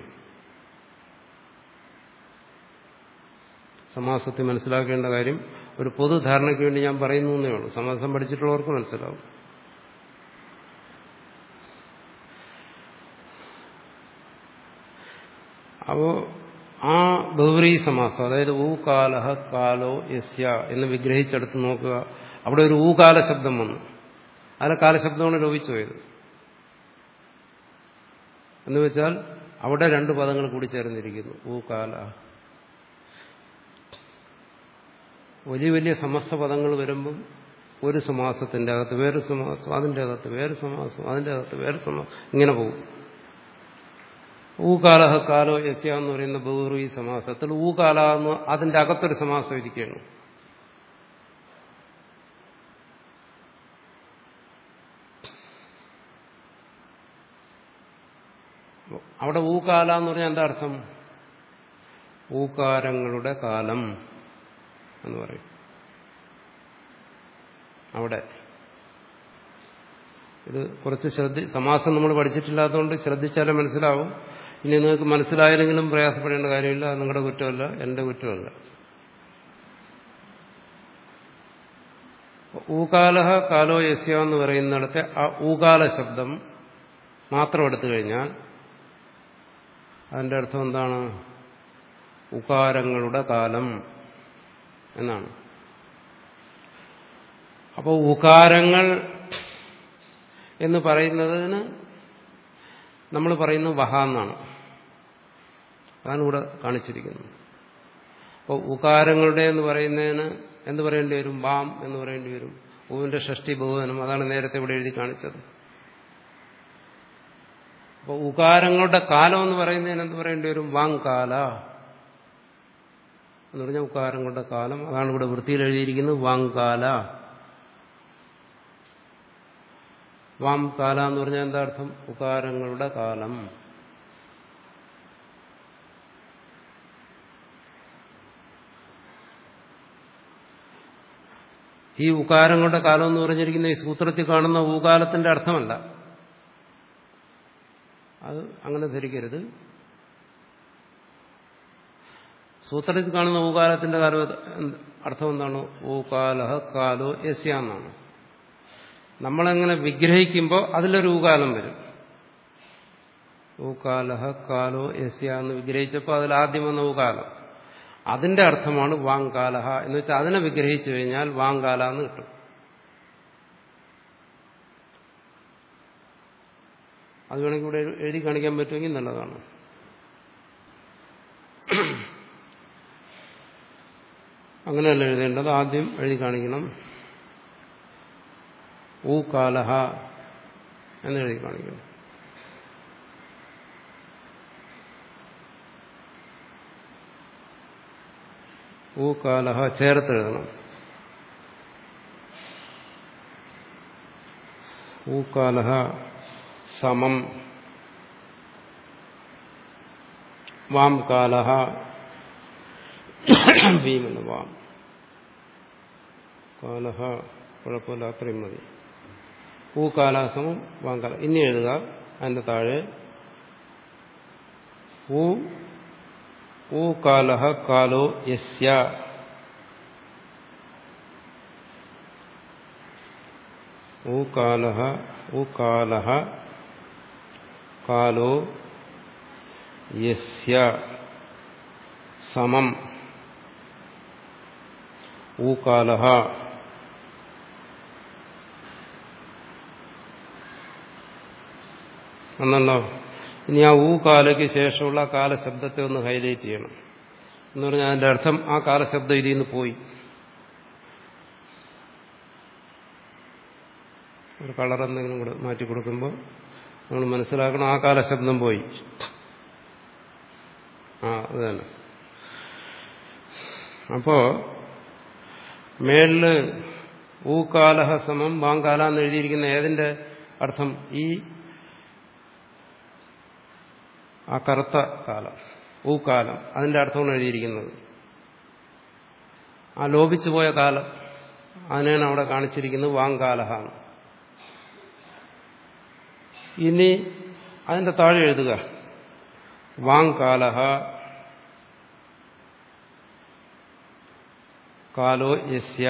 സമാസത്തിൽ മനസ്സിലാക്കേണ്ട കാര്യം ഒരു പൊതുധാരണയ്ക്ക് വേണ്ടി ഞാൻ പറയുന്നു എന്നേ ഉള്ളൂ സമാസം പഠിച്ചിട്ടുള്ളവർക്ക് മനസ്സിലാവും അപ്പോ ആ ബഹുവ്രീ സമാസം അതായത് ഊ കാലഹ കാലോ യസ്യ എന്ന് വിഗ്രഹിച്ചെടുത്ത് നോക്കുക അവിടെ ഒരു ഊകാല ശബ്ദം വന്നു അതിലെ കാലശബ്ദമാണ് ലോപിച്ചു പോയത് എന്ന് വെച്ചാൽ അവിടെ രണ്ട് പദങ്ങൾ കൂടി ചേർന്നിരിക്കുന്നു ഊ കാല വലിയ വലിയ സമസ്ത പദങ്ങൾ വരുമ്പം ഒരു സമാസത്തിന്റെ അകത്ത് വേറെ സമാസം അതിന്റെ അകത്ത് വേറെ സമാസം അതിന്റെ അകത്ത് വേറെ സമാസം ഇങ്ങനെ പോകും ഊകാലഹ കാലോ യസ്യ എന്ന് പറയുന്ന ബഹുറി സമാസത്തിൽ ഊകാല എന്ന് അതിന്റെ അകത്തൊരു സമാസം ഇരിക്കുകയാണ് അവിടെ ഊകാല എന്ന് പറഞ്ഞാൽ എന്താ അർത്ഥം ഊകാരങ്ങളുടെ കാലം എന്ന് പറയും അവിടെ ഇത് കുറച്ച് ശ്രദ്ധി സമാസം നമ്മൾ പഠിച്ചിട്ടില്ലാത്തതുകൊണ്ട് ശ്രദ്ധിച്ചാലേ മനസ്സിലാവും ഇനി നിങ്ങൾക്ക് മനസ്സിലായില്ലെങ്കിലും പ്രയാസപ്പെടേണ്ട കാര്യമില്ല അത് നിങ്ങളുടെ കുറ്റമല്ല എന്റെ കുറ്റമല്ല ഊകാലഹ കാലോ യസ്യ എന്ന് പറയുന്നിടത്തെ ആ ഊകാല ശബ്ദം മാത്രം എടുത്തു കഴിഞ്ഞാൽ അതിന്റെ അർത്ഥം എന്താണ് ഉകാരങ്ങളുടെ കാലം എന്നാണ് അപ്പോൾ ഉകാരങ്ങൾ എന്ന് പറയുന്നതിന് നമ്മൾ പറയുന്നത് വഹ എന്നാണ് അതാണ് ഇവിടെ കാണിച്ചിരിക്കുന്നത് അപ്പോൾ ഉകാരങ്ങളുടെ എന്ന് പറയുന്നതിന് എന്ത് പറയേണ്ടി വരും വാം എന്ന് പറയേണ്ടി വരും ഊവിന്റെ ഷഷ്ടി ബഹുവനം അതാണ് നേരത്തെ ഇവിടെ എഴുതി കാണിച്ചത് അപ്പോൾ ഉകാരങ്ങളുടെ കാലം എന്ന് പറയുന്നതിന് എന്ത് പറയേണ്ടി വരും വാങ്കാല എന്ന് പറഞ്ഞാൽ ഉകാരങ്ങളുടെ കാലം അതാണ് ഇവിടെ വൃത്തിയിൽ എഴുതിയിരിക്കുന്നത് വാങ്കാല വാം കാല എന്ന് പറഞ്ഞാൽ എന്താ അർത്ഥം ഉകാരങ്ങളുടെ കാലം ഈ ഉകാരങ്ങളുടെ കാലം എന്ന് പറഞ്ഞിരിക്കുന്ന ഈ സൂത്രത്തിൽ കാണുന്ന ഊകാലത്തിന്റെ അർത്ഥമല്ല അത് അങ്ങനെ ധരിക്കരുത് സൂത്രത്തിൽ കാണുന്ന ഊകാലത്തിന്റെ കാലം അർത്ഥം എന്താണ് ഊകാലഹ കാലോ യസ്യ എന്നാണ് നമ്മളെങ്ങനെ വിഗ്രഹിക്കുമ്പോൾ അതിലൊരു ഊകാലം വരും ഊകാലഹ കാലോ യസ്യ എന്ന് വിഗ്രഹിച്ചപ്പോൾ അതിൽ ആദ്യം വന്ന ഊകാലം അതിന്റെ അർത്ഥമാണ് വാങ്കാലഹ എന്ന് വെച്ചാൽ അതിനെ വിഗ്രഹിച്ചു കഴിഞ്ഞാൽ വാങ്കാല എന്ന് കിട്ടും അത് വേണമെങ്കിൽ ഇവിടെ എഴുതി കാണിക്കാൻ പറ്റുമെങ്കിൽ നല്ലതാണ് അങ്ങനെയല്ല എഴുതേണ്ടത് ആദ്യം എഴുതി കാണിക്കണം ഊ കാലഹ എന്ന് എഴുതി കാണിക്കണം ഊ കാലഹ ചേർത്തെഴുതണം ഊ കാലഹ സമം വാം കാലഹ ഭീമെന്ന് വാം കാലഹ കുഴപ്പമില്ല അത്രയും മതി ഊ കാലാസമം വാം കാല ഇനി എഴുതുക അതിന്റെ താഴെ ഊ ഊ കാലഹ കാലോ യസ്യ ഊ കാലഹ ഊ കാലഹ കാലോ യസ്യ സമം ഊകാലഹ എന്നല്ലോ ഇനി ആ ഊകാലയ്ക്ക് ശേഷമുള്ള ആ കാലശബ്ദത്തെ ഒന്ന് ഹൈലൈറ്റ് ചെയ്യണം എന്ന് പറഞ്ഞാൽ അതിന്റെ അർത്ഥം ആ കാലശബ്ദം ഇതിൽ നിന്ന് പോയി ഒരു കളർ എന്തെങ്കിലും കൂടെ മാറ്റി കൊടുക്കുമ്പോൾ നമ്മൾ മനസ്സിലാക്കണം ആ കാലശബ്ദം പോയി ആ അത് തന്നെ അപ്പോ മേളില് ഊകാലഹ സമം വാങ്കാല എന്ന് എഴുതിയിരിക്കുന്ന ഏതിന്റെ അർത്ഥം ഈ ആ കറുത്ത കാലം ഊക്കാലം അതിന്റെ അർത്ഥമാണ് എഴുതിയിരിക്കുന്നത് ആ ലോപിച്ചു പോയ കാലം അതിനെയാണ് അവിടെ കാണിച്ചിരിക്കുന്നത് വാങ്കാലഹ എന്ന് ഇനി അതിന്റെ താഴെ എഴുതുക വാങ്കാലഹ കാലോ യസ്യ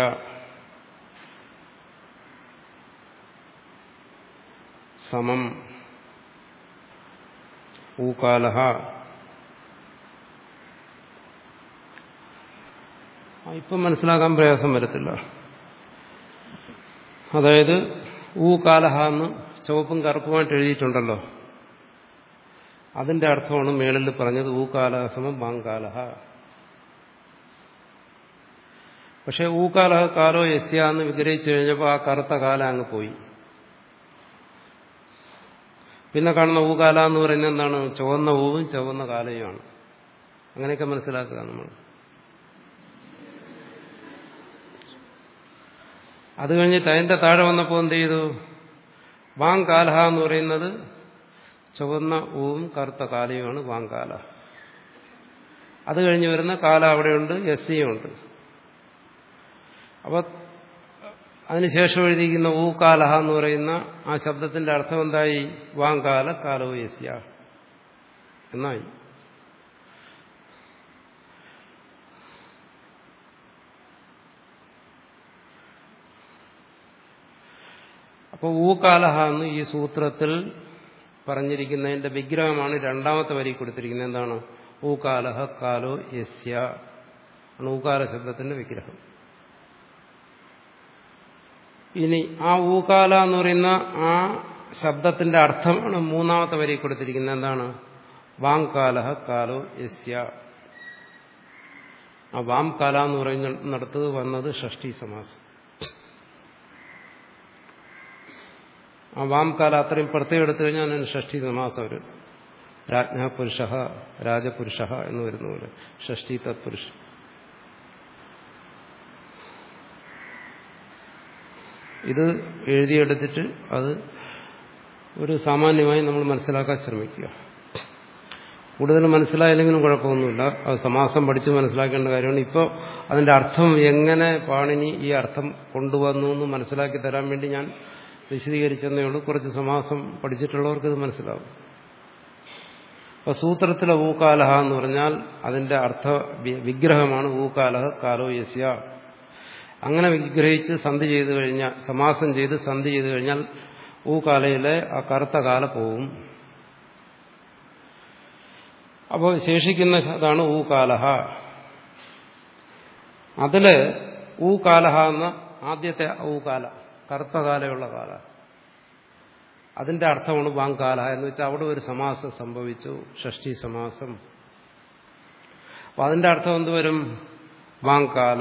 സമം ഊകാലഹ ഇപ്പം മനസ്സിലാക്കാൻ പ്രയാസം വരത്തില്ല അതായത് ഊ കാലഹ എന്ന് ചുവപ്പും കറുപ്പുമായിട്ട് എഴുതിയിട്ടുണ്ടല്ലോ അതിന്റെ അർത്ഥമാണ് മേളിൽ പറഞ്ഞത് ഊ കാലഹ സമം വാങ്കാലഹ പക്ഷെ ഊകാലഹ കാലോ യസ്യ എന്ന് വിഗ്രഹിച്ചു കഴിഞ്ഞപ്പോൾ ആ കറുത്ത കാല അങ്ങ് പോയി പിന്നെ കാണുന്ന ഊകാല എന്ന് പറയുന്നത് എന്താണ് ചുവന്ന ഊവും ചുവന്ന കാലയുമാണ് അങ്ങനെയൊക്കെ മനസ്സിലാക്കുക നമ്മൾ അത് കഴിഞ്ഞിട്ട് അതിന്റെ താഴെ വന്നപ്പോൾ എന്ത് ചെയ്തു വാങ്കാലഹ എന്ന് പറയുന്നത് ചുവന്ന ഊവും കറുത്ത കാലയുമാണ് വാങ്കാല അത് കഴിഞ്ഞ് വരുന്ന കാല അവിടെയുണ്ട് എസ് സിയും ഉണ്ട് അപ്പൊ അതിനുശേഷം എഴുതിയിരിക്കുന്ന ഊ കാലഹ എന്ന് പറയുന്ന ആ ശബ്ദത്തിന്റെ അർത്ഥം എന്തായി വാങ്കാല കാലോ യസ്യ എന്നായി അപ്പോൾ ഊകാലഹ എന്ന് ഈ സൂത്രത്തിൽ പറഞ്ഞിരിക്കുന്നതിന്റെ വിഗ്രഹമാണ് രണ്ടാമത്തെ വരി കൊടുത്തിരിക്കുന്നത് എന്താണ് ഊകാലഹ കാലോ യസ്യ ആണ് ഊകാല ശബ്ദത്തിന്റെ വിഗ്രഹം ഇനി ആ ഊകാല എന്ന് പറയുന്ന ആ ശബ്ദത്തിന്റെ അർത്ഥമാണ് മൂന്നാമത്തെ വരി കൊടുത്തിരിക്കുന്നത് എന്താണ് വാങ്കാലഹ കാലോ യസ്യ ആ വാം കാല എന്ന് പറയുന്നിടത്ത് വന്നത് ഷഷ്ടി സമാസം ആ വാം കാല അത്രയും പ്രത്യേകം എടുത്തു കഴിഞ്ഞാൽ അതിന് ഷഷ്ടി സമാസം ഒരു രാജ്ഞ പുരുഷ രാജപുരുഷ എന്ന് വരുന്ന പോലെ ഷഷ്ടി തത്പുരുഷ ഇത് എഴുതിയെടുത്തിട്ട് അത് ഒരു സാമാന്യമായി നമ്മൾ മനസ്സിലാക്കാൻ ശ്രമിക്കുക കൂടുതൽ മനസ്സിലായില്ലെങ്കിലും കുഴപ്പമൊന്നുമില്ല അത് സമാസം പഠിച്ച് മനസ്സിലാക്കേണ്ട കാര്യമാണ് ഇപ്പോൾ അതിന്റെ അർത്ഥം എങ്ങനെ പാണിനി ഈ അർത്ഥം കൊണ്ടുവന്നു എന്ന് മനസ്സിലാക്കി തരാൻ വേണ്ടി ഞാൻ വിശദീകരിച്ചെന്നേ ഉള്ളൂ കുറച്ച് സമാസം പഠിച്ചിട്ടുള്ളവർക്ക് ഇത് മനസ്സിലാവും അപ്പൊ സൂത്രത്തിലെ ഊകാലഹ എന്ന് പറഞ്ഞാൽ അതിന്റെ അർത്ഥ വിഗ്രഹമാണ് ഊകാലഹ കാലോ യസ്യ അങ്ങനെ വിഗ്രഹിച്ച് സന്ധി ചെയ്തു കഴിഞ്ഞാൽ സമാസം ചെയ്ത് സന്ധി ചെയ്തു കഴിഞ്ഞാൽ ഊകാലയിലെ ആ കറുത്ത കാല പോവും അപ്പോൾ ശേഷിക്കുന്ന അതാണ് ഊകാലഹ അതില് ഊകാലഹ എന്ന ആദ്യത്തെ ഊകാല കറുത്ത കാലയുള്ള കാല അതിന്റെ അർത്ഥമാണ് വാങ്കാല എന്ന് വെച്ചാൽ അവിടെ ഒരു സമാസം സംഭവിച്ചു ഷഷ്ടി സമാസം അപ്പൊ അതിന്റെ അർത്ഥം എന്ത് വരും വാങ്കാല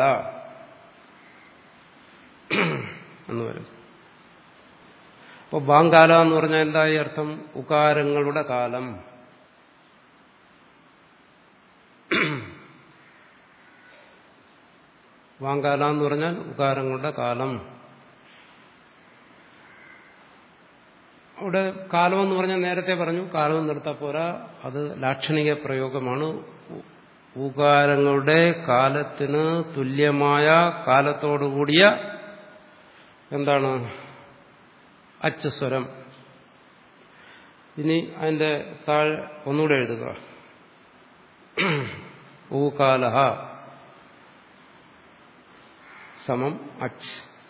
എന്ന് വരും അപ്പോൾ ബാങ്കാല എന്ന് പറഞ്ഞാൽ എന്തായി അർത്ഥം ഉകാരങ്ങളുടെ കാലം വാങ്കാല എന്ന് പറഞ്ഞാൽ ഉകാരങ്ങളുടെ കാലം അവിടെ കാലം എന്ന് പറഞ്ഞാൽ നേരത്തെ പറഞ്ഞു കാലം നിർത്താൻ പോരാ അത് ലാക്ഷണിക പ്രയോഗമാണ് ഊകാരങ്ങളുടെ കാലത്തിന് തുല്യമായ കാലത്തോടുകൂടിയ എന്താണ് അച്ചുസ്വരം ഇനി അതിന്റെ താഴെ ഒന്നുകൂടെ എഴുതുക ഊകാലഹ സമം അച്ച്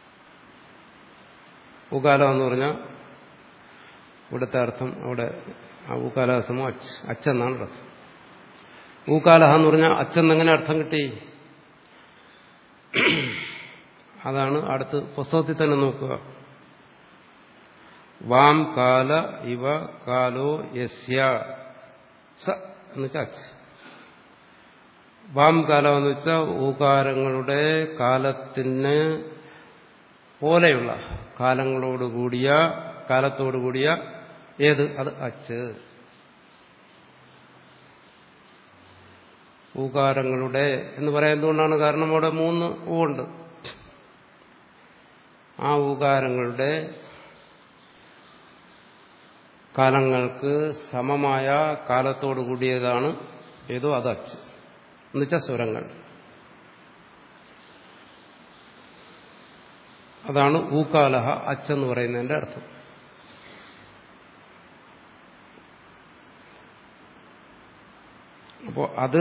ഊകാലം എന്ന് പറഞ്ഞാൽ ഇവിടുത്തെ അർത്ഥം അവിടെ ഊകാലഹ സമം അച്ച് അച്ചെന്നാണ് അർത്ഥം ഊകാലഹ എന്ന് പറഞ്ഞാൽ അച്ചെന്നെങ്ങനെ അർത്ഥം കിട്ടി അതാണ് അടുത്ത് പുസ്തകത്തിൽ തന്നെ നോക്കുക വാം കാല ഇവ കാലോ യസ്യ സ എന്ന് വെച്ചാൽ അച്ച് വാം കാലം എന്ന് വെച്ചാൽ ഊകാരങ്ങളുടെ കാലത്തിന് പോലെയുള്ള കാലങ്ങളോടുകൂടിയ കാലത്തോടുകൂടിയ ഏത് അത് അച്ച് ഊകാരങ്ങളുടെ എന്ന് പറയാൻ എന്തുകൊണ്ടാണ് കാരണം അവിടെ മൂന്ന് ഊ ഉണ്ട് ആ ഊകാരങ്ങളുടെ കാലങ്ങൾക്ക് സമമായ കാലത്തോടു കൂടിയതാണ് ഏതോ അത് അച്ച് എന്നുവെച്ചാൽ സ്വരങ്ങൾ അതാണ് ഊക്കാലഹ അച്ചെന്ന് പറയുന്നതിന്റെ അർത്ഥം അപ്പോൾ അത്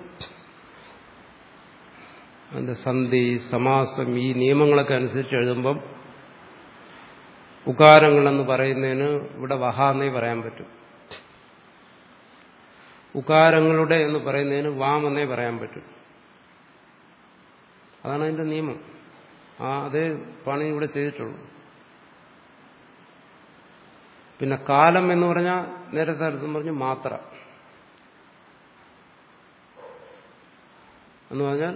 അതിന്റെ സന്ധി സമാസം ഈ നിയമങ്ങളൊക്കെ അനുസരിച്ച് എഴുതുമ്പം ഉകാരങ്ങളെന്ന് പറയുന്നതിന് ഇവിടെ വഹാന്നേ പറയാൻ പറ്റും ഉകാരങ്ങളുടെ എന്ന് പറയുന്നതിന് വാമെന്നേ പറയാൻ പറ്റും അതാണ് അതിന്റെ നിയമം ആ അതേ പണി ഇവിടെ ചെയ്തിട്ടുള്ളൂ പിന്നെ കാലം എന്ന് പറഞ്ഞാൽ നേരത്തെ അർത്ഥം പറഞ്ഞു മാത്ര എന്ന് പറഞ്ഞാൽ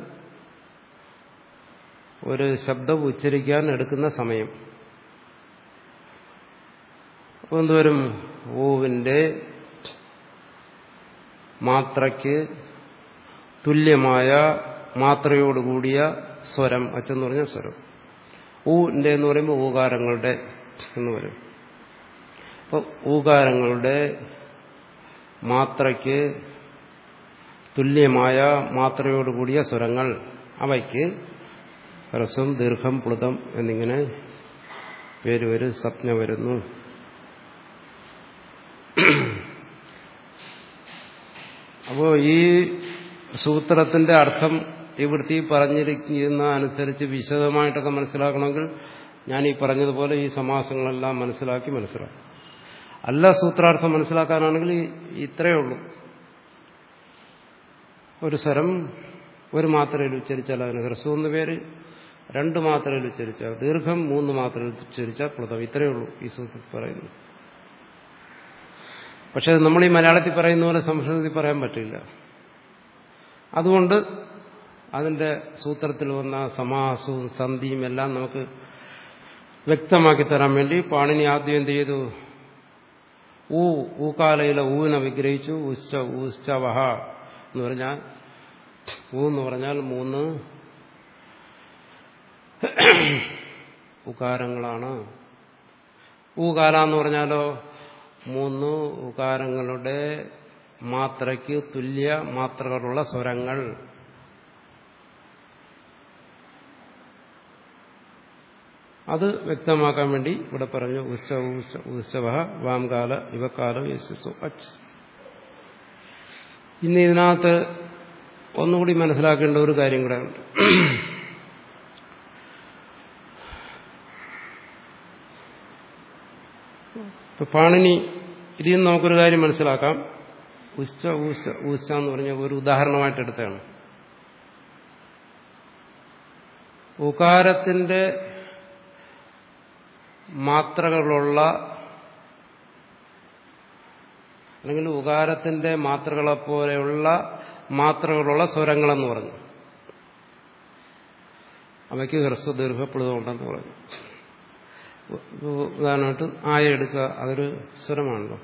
ഒരു ശബ്ദം ഉച്ചരിക്കാൻ എടുക്കുന്ന സമയം അപ്പോൾ എന്തുവരും ഓവിന്റെ മാത്രയ്ക്ക് തുല്യമായ മാത്രയോടുകൂടിയ സ്വരം അച്ചെന്ന് പറഞ്ഞ സ്വരം ഊന്റെ എന്ന് പറയുമ്പോൾ ഊകാരങ്ങളുടെ എന്ന് പറയും അപ്പോൾ ഊകാരങ്ങളുടെ മാത്രയ്ക്ക് തുല്യമായ മാത്രയോടുകൂടിയ സ്വരങ്ങൾ അവയ്ക്ക് ഹ്രസ്വം ദീർഘം പ്ലുതം എന്നിങ്ങനെ പേര് വരും സ്വപ്ന വരുന്നു അപ്പോൾ ഈ സൂത്രത്തിന്റെ അർത്ഥം ഇവിടുത്തെ പറഞ്ഞിരിക്കുന്ന അനുസരിച്ച് വിശദമായിട്ടൊക്കെ മനസ്സിലാക്കണമെങ്കിൽ ഞാൻ ഈ പറഞ്ഞതുപോലെ ഈ സമാസങ്ങളെല്ലാം മനസ്സിലാക്കി മനസ്സിലാക്കും അല്ല സൂത്രാർത്ഥം മനസ്സിലാക്കാനാണെങ്കിൽ ഇത്രയേ ഉള്ളൂ ഒരു സ്വരം ഒരു മാത്രയിൽ ഉച്ചരിച്ചാൽ അതിന് ഹ്രസ്വം എന്ന് പേര് രണ്ട് മാത്രയിൽ ഉച്ചരിച്ചാൽ ദീർഘം മൂന്ന് മാത്രയിൽ ഉച്ചരിച്ചാൽ പ്ലുതം ഇത്രയേ ഉള്ളൂ ഈ സൂത്രത്തിൽ പറയുന്നു പക്ഷെ നമ്മൾ ഈ മലയാളത്തിൽ പറയുന്ന പോലെ സംസ്കൃതത്തിൽ പറയാൻ പറ്റില്ല അതുകൊണ്ട് അതിന്റെ സൂത്രത്തിൽ വന്ന സമാസവും സന്ധിയും എല്ലാം നമുക്ക് വ്യക്തമാക്കി തരാൻ വേണ്ടി പാണിനി ആദ്യം എന്ത് ചെയ്തു ഊ ഊക്കാലയിലെ ഊവിനെ വിഗ്രഹിച്ചു ഉശ്ച ഉശ്ചവഹ എന്ന് പറഞ്ഞാൽ ഊ എന്ന് പറഞ്ഞാൽ മൂന്ന് ഉകാരങ്ങളാണ് ഊകാല എന്ന് പറഞ്ഞാലോ മൂന്ന് ഉകാരങ്ങളുടെ മാത്രയ്ക്ക് തുല്യ മാത്രകളുള്ള സ്വരങ്ങൾ അത് വ്യക്തമാക്കാൻ വേണ്ടി ഇവിടെ പറഞ്ഞു ഉത്സവ ഉത്സവ വാംകാല ഇവക്കാല യശസ്സു അച്ച് ഇന്ന് ഇതിനകത്ത് ഒന്നുകൂടി മനസ്സിലാക്കേണ്ട ഒരു കാര്യം കൂടെ ഉണ്ട് ഇപ്പൊ പാണിനി ഇതിൽ നിന്ന് നമുക്കൊരു കാര്യം മനസ്സിലാക്കാം ഉച്ച ഊശ ഊശ എന്ന് പറഞ്ഞ ഒരു ഉദാഹരണമായിട്ട് എടുത്താണ് ഉകാരത്തിന്റെ മാത്രകളുള്ള അല്ലെങ്കിൽ ഉകാരത്തിന്റെ മാത്രകളെ പോലെയുള്ള മാത്രകളുള്ള സ്വരങ്ങളെന്ന് പറഞ്ഞു അവയ്ക്ക് ഹ്രസ്വ ദീർഘപ്ലുതമുണ്ടെന്ന് പറഞ്ഞു ഉദാഹരണമായിട്ട് ആയ എടുക്കുക അതൊരു സ്വരമാണല്ലോ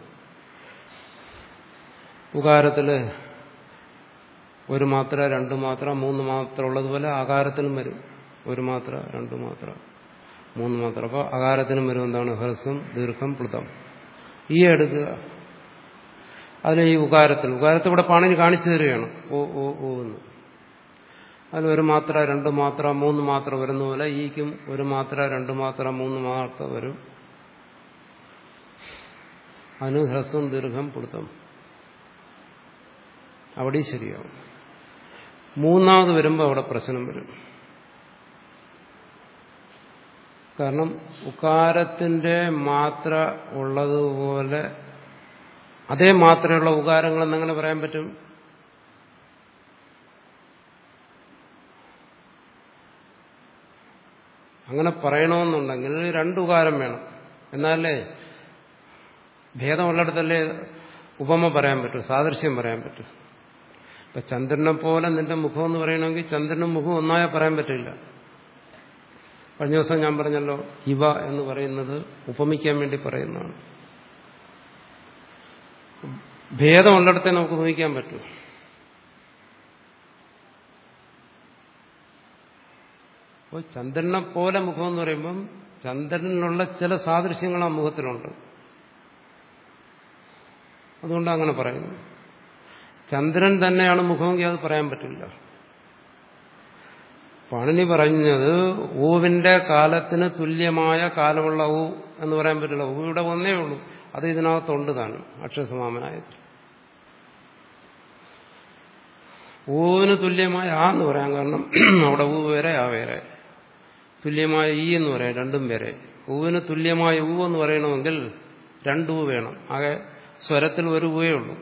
ഉകാരത്തില് ഒരു മാത്ര രണ്ട് മാത്ര മൂന്ന് മാത്ര ഉള്ളതുപോലെ ആകാരത്തിനും വരും ഒരു മാത്ര രണ്ട് മാത്ര മൂന്ന് മാത്ര അപ്പോൾ അകാരത്തിനും വരും എന്താണ് ഹ്രസ്വം ദീർഘം പ്ലുതം ഈ എടുക്കുക അതിന് ഈ ഉകാരത്തിൽ ഉകാരത്തിൽ ഇവിടെ പാണിന് കാണിച്ചു തരികയാണ് ഓ ഓ ഓ എന്ന് അതിന് ഒരു മാത്ര രണ്ട് മാത്ര മൂന്ന് മാത്ര വരുന്ന പോലെ ഈക്കും ഒരു മാത്ര രണ്ട് മാത്ര മൂന്ന് മാത്ര വരും അതിന് ഹ്രസ്വം ദീർഘം പ്ലുതം അവിടെയും ശരിയാവും മൂന്നാമത് വരുമ്പോൾ അവിടെ പ്രശ്നം വരും കാരണം ഉകാരത്തിന്റെ മാത്ര ഉള്ളതുപോലെ അതേ മാത്രമുള്ള ഉകാരങ്ങൾ എന്നെങ്ങനെ പറയാൻ പറ്റും അങ്ങനെ പറയണമെന്നുണ്ടെങ്കിൽ രണ്ട് ഉകാരം വേണം എന്നാലേ ഭേദമുള്ളിടത്തല്ലേ ഉപമ പറയാൻ പറ്റും സാദൃശ്യം പറയാൻ പറ്റും ഇപ്പൊ ചന്ദ്രനെ പോലെ നിന്റെ മുഖം എന്ന് പറയണമെങ്കിൽ ചന്ദ്രനും മുഖം ഒന്നായ പറയാൻ പറ്റില്ല കഴിഞ്ഞ ദിവസം ഞാൻ പറഞ്ഞല്ലോ ഇവ എന്ന് പറയുന്നത് ഉപമിക്കാൻ വേണ്ടി പറയുന്നതാണ് ഭേദമുള്ളിടത്തെ നമുക്ക് ഉപമിക്കാൻ പറ്റും അപ്പോൾ ചന്ദ്രനെ പോലെ മുഖം എന്ന് പറയുമ്പം ചന്ദ്രനിലുള്ള ചില സാദൃശ്യങ്ങൾ ആ മുഖത്തിലുണ്ട് അതുകൊണ്ട് അങ്ങനെ പറയുന്നു ചന്ദ്രൻ തന്നെയാണ് മുഖമെങ്കിൽ അത് പറയാൻ പറ്റില്ല പണിനി പറഞ്ഞത് ഊവിന്റെ കാലത്തിന് തുല്യമായ കാലമുള്ള ഊ എന്ന് പറയാൻ പറ്റില്ല ഊ ഇവിടെ ഒന്നേ ഉള്ളൂ അത് ഇതിനകത്തുണ്ട് താനും അക്ഷരസമാമനായത് ഊവിന് തുല്യമായ ആ എന്ന് പറയാൻ കാരണം അവിടെ ഊ വേറെ ആ വേറെ തുല്യമായ ഈ എന്ന് പറയാം രണ്ടും വേറെ ഊവിന് തുല്യമായ ഊ എന്ന് പറയണമെങ്കിൽ രണ്ടൂ വേണം ആകെ സ്വരത്തിൽ ഒരു ഊവേ ഉള്ളൂ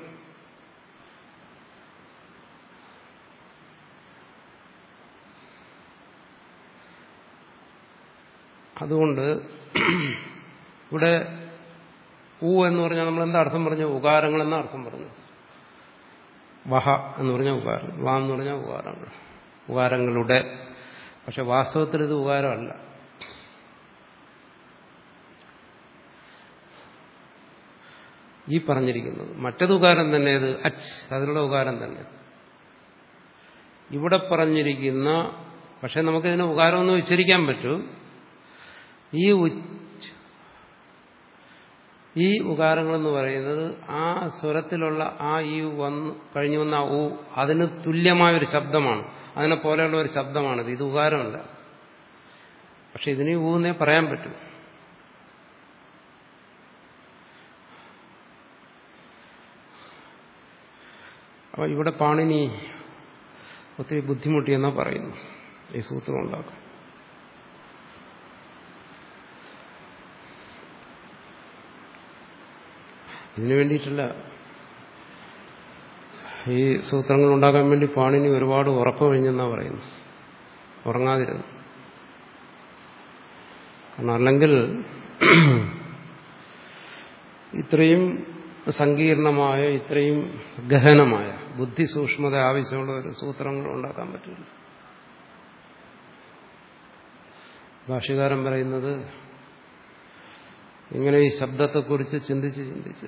അതുകൊണ്ട് ഇവിടെ ഊ എന്ന് പറഞ്ഞാൽ നമ്മൾ എന്താ അർത്ഥം പറഞ്ഞു ഉകാരങ്ങൾ എന്ന അർത്ഥം പറഞ്ഞു വഹ എന്ന് പറഞ്ഞാൽ ഉകാരം വാ എന്ന് പറഞ്ഞാൽ ഉകാരങ്ങൾ ഉകാരങ്ങളുടെ പക്ഷെ വാസ്തവത്തിൽ ഇത് ഉകാരമല്ല ഈ പറഞ്ഞിരിക്കുന്നത് മറ്റത് ഉകാരം തന്നെ ഇത് അച്ച് അതിനുള്ള ഉകാരം തന്നെ ഇവിടെ പറഞ്ഞിരിക്കുന്ന പക്ഷെ നമുക്കിതിന് ഉകാരമൊന്നും ഉച്ചരിക്കാൻ പറ്റൂ ഈ ഈ ഉകാരങ്ങളെന്ന് പറയുന്നത് ആ സ്വരത്തിലുള്ള ആ ഈ വന്ന് കഴിഞ്ഞു വന്ന ആ ഊ അതിന് തുല്യമായ ഒരു ശബ്ദമാണ് അതിനെ പോലെയുള്ള ഒരു ശബ്ദമാണിത് ഇത് ഉകാരമല്ല പക്ഷെ ഇതിന് ഊന്നേ പറയാൻ പറ്റും അപ്പൊ ഇവിടെ പാണിനി ഒത്തിരി ബുദ്ധിമുട്ടിയെന്നാ പറയുന്നു ഈ സൂത്രം ഉണ്ടാക്കും ഇതിനു വേണ്ടിയിട്ടല്ല ഈ സൂത്രങ്ങൾ ഉണ്ടാക്കാൻ വേണ്ടി പാണിനി ഒരുപാട് ഉറക്കം കഴിഞ്ഞെന്നാ പറയുന്നു ഉറങ്ങാതിരുന്നു കാരണം അല്ലെങ്കിൽ ഇത്രയും സങ്കീർണമായ ഇത്രയും ഗഹനമായ ബുദ്ധി സൂക്ഷ്മത ആവശ്യമുള്ള ഒരു സൂത്രങ്ങൾ ഉണ്ടാക്കാൻ പറ്റില്ല ഭാഷകാരൻ പറയുന്നത് ഇങ്ങനെ ഈ ശബ്ദത്തെക്കുറിച്ച് ചിന്തിച്ച് ചിന്തിച്ച്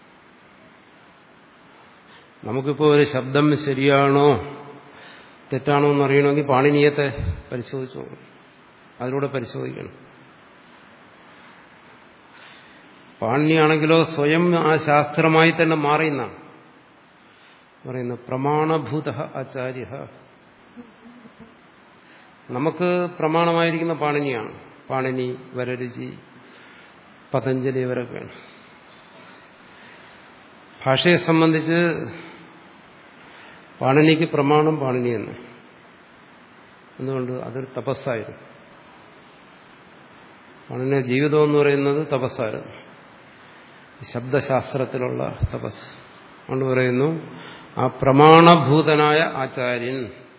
നമുക്കിപ്പോൾ ഒരു ശബ്ദം ശരിയാണോ തെറ്റാണോ എന്ന് അറിയണമെങ്കിൽ പാണിനീയത്തെ പരിശോധിച്ചു നോക്കണം അതിലൂടെ പരിശോധിക്കണം പാണിനിയാണെങ്കിലോ സ്വയം ആ ശാസ്ത്രമായി തന്നെ മാറിയെന്നാണ് പറയുന്നത് പ്രമാണഭൂത ആചാര്യ നമുക്ക് പ്രമാണമായിരിക്കുന്ന പാണിനിയാണ് പാണിനി വരരുചി പതഞ്ജലി ഇവരൊക്കെയാണ് ഭാഷയെ സംബന്ധിച്ച് പാണിനിക്ക് പ്രമാണം പാണിനി എന്ന് എന്തുകൊണ്ട് അതൊരു തപസ്സായിരുന്നു പാണിനിയുടെ ജീവിതം എന്ന് പറയുന്നത് തപസ്സായിരുന്നു ശബ്ദശാസ്ത്രത്തിലുള്ള തപസ് കൊണ്ട് പറയുന്നു ആ പ്രമാണഭൂതനായ ആചാര്യൻ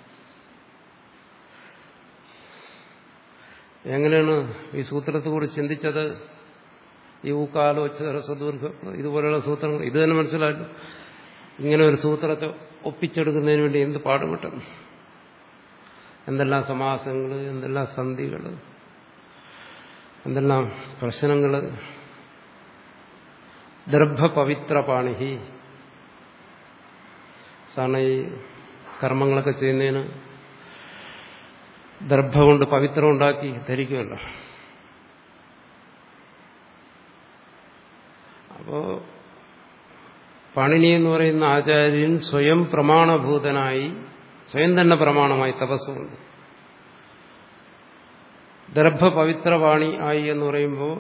എങ്ങനെയാണ് ഈ സൂത്രത്തെക്കുറിച്ച് ചിന്തിച്ചത് ഈ ഊക്കാലോച ഹ്രസ്വദീർഘ ഇതുപോലെയുള്ള സൂത്രങ്ങൾ ഇത് തന്നെ മനസ്സിലാക്കും ഇങ്ങനെ ഒരു സൂത്രത്തെ ഒപ്പിച്ചെടുക്കുന്നതിന് വേണ്ടി എന്ത് പാടുപെട്ടണം എന്തെല്ലാം സമാസങ്ങൾ എന്തെല്ലാം സന്ധികൾ എന്തെല്ലാം പ്രശ്നങ്ങൾ ദർഭപവിത്ര പാണിഹി സാധാരണ ഈ കർമ്മങ്ങളൊക്കെ ചെയ്യുന്നതിന് ദർഭ കൊണ്ട് പവിത്രം ഉണ്ടാക്കി ധരിക്കുമല്ലോ അപ്പോ പാണിനി എന്ന് പറയുന്ന ആചാര്യൻ സ്വയം പ്രമാണഭൂതനായി സ്വയം തന്നെ പ്രമാണമായി തപസ്സുണ്ട് ദർഭ പവിത്രവാണി ആയി എന്ന് പറയുമ്പോൾ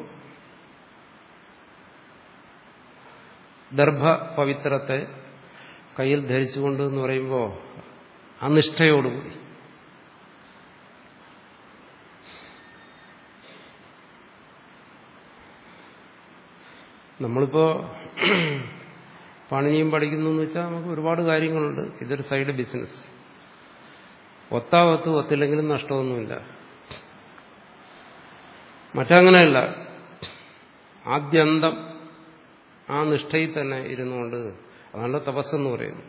ദർഭ പവിത്രത്തെ കയ്യിൽ ധരിച്ചുകൊണ്ട് എന്ന് പറയുമ്പോൾ അനിഷ്ഠയോടുകൂടി നമ്മളിപ്പോ പണിനിയും പഠിക്കുന്നു എന്ന് വെച്ചാൽ നമുക്ക് ഒരുപാട് കാര്യങ്ങളുണ്ട് ഇതൊരു സൈഡ് ബിസിനസ് ഒത്താ ഒത്ത് ഒത്തില്ലെങ്കിലും നഷ്ടമൊന്നുമില്ല മറ്റങ്ങനെയല്ല ആദ്യന്തം ആ നിഷ്ഠയിൽ തന്നെ ഇരുന്നുകൊണ്ട് അതാണല്ലോ തപസ്സെന്ന് പറയുന്നത്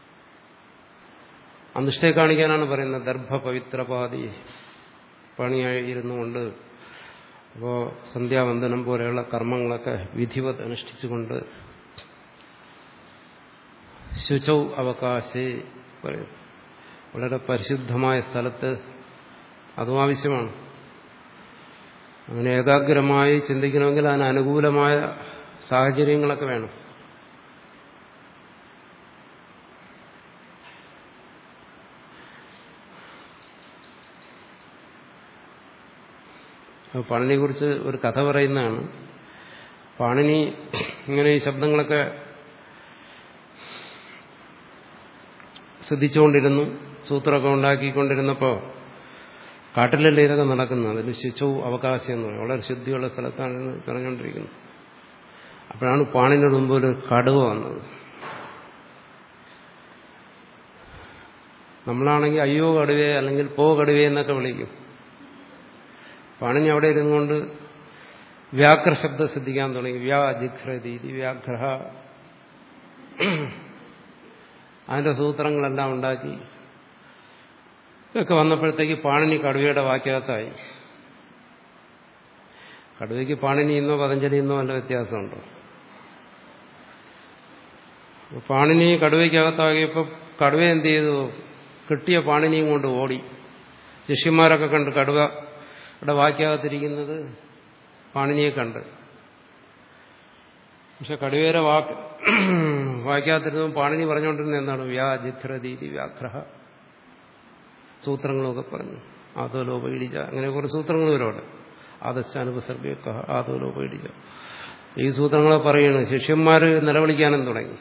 ആ നിഷ്ഠയെ കാണിക്കാനാണ് പറയുന്നത് ദർഭ പവിത്രപാതി പണിയായി ഇരുന്നുകൊണ്ട് അപ്പോൾ സന്ധ്യാവന്ദനം പോലെയുള്ള കർമ്മങ്ങളൊക്കെ വിധിവത് അനുഷ്ഠിച്ചുകൊണ്ട് ശുചൗ അവകാശേ പറയും വളരെ പരിശുദ്ധമായ സ്ഥലത്ത് അതും ആവശ്യമാണ് അങ്ങനെ ഏകാഗ്രമായി ചിന്തിക്കണമെങ്കിൽ അതിന് അനുകൂലമായ സാഹചര്യങ്ങളൊക്കെ വേണം പാണിനിയെ കുറിച്ച് ഒരു കഥ പറയുന്നതാണ് പാണിനി ഇങ്ങനെ ഈ ശബ്ദങ്ങളൊക്കെ ശ്രദ്ധിച്ചുകൊണ്ടിരുന്നു സൂത്രമൊക്കെ ഉണ്ടാക്കിക്കൊണ്ടിരുന്നപ്പോൾ കാട്ടിലല്ലേ ഇതൊക്കെ നടക്കുന്നത് അതിൽ ശുചവും അവകാശം എന്ന് പറയും വളരെ ശുദ്ധിയുള്ള സ്ഥലത്താണ് പറഞ്ഞുകൊണ്ടിരിക്കുന്നത് അപ്പോഴാണ് പാണിന് മുമ്പ് ഒരു കടുവ വന്നത് നമ്മളാണെങ്കിൽ അയ്യോ കടുവേ അല്ലെങ്കിൽ പോ കടുവേ എന്നൊക്കെ വിളിക്കും പാണിനി അവിടെ ഇരുന്നുകൊണ്ട് വ്യാഘ്ര ശബ്ദം ശ്രദ്ധിക്കാൻ തുടങ്ങി വ്യാജിഘ്രതീതി വ്യാഘ്ര അതിന്റെ സൂത്രങ്ങളെല്ലാം ഉണ്ടാക്കി ഇതൊക്കെ വന്നപ്പോഴത്തേക്ക് പാണിനി കടുവയുടെ വാക്യകത്തായി കടുവയ്ക്ക് പാണിനി എന്നോ പതഞ്ജലി എന്നോ വല്ല വ്യത്യാസമുണ്ടോ പാണിനി കടുവയ്ക്കകത്താകിയപ്പോൾ കടുവ എന്ത് ചെയ്തു കിട്ടിയ പാണിനിയും കൊണ്ട് ഓടി ശിഷ്യന്മാരൊക്കെ കണ്ട് കടുവയുടെ വാക്യകത്തിരിക്കുന്നത് പാണിനിയെ കണ്ട് പക്ഷെ കടുവേരെ വാക്ക് വായിക്കാത്തിരുന്നപ്പോൾ പാണിനി പറഞ്ഞുകൊണ്ടിരുന്ന എന്താണ് വ്യാജിഘ്രതീതി വ്യാഘ്ര സൂത്രങ്ങളൊക്കെ പറഞ്ഞു ആദോലോപയിടിച്ച അങ്ങനെ കുറേ സൂത്രങ്ങൾ വരോടെ ആദശാനുപസർഗക്ക ആദോലോപയിടിച്ച ഈ സൂത്രങ്ങളെ പറയണം ശിഷ്യന്മാർ നിലവിളിക്കാനും തുടങ്ങി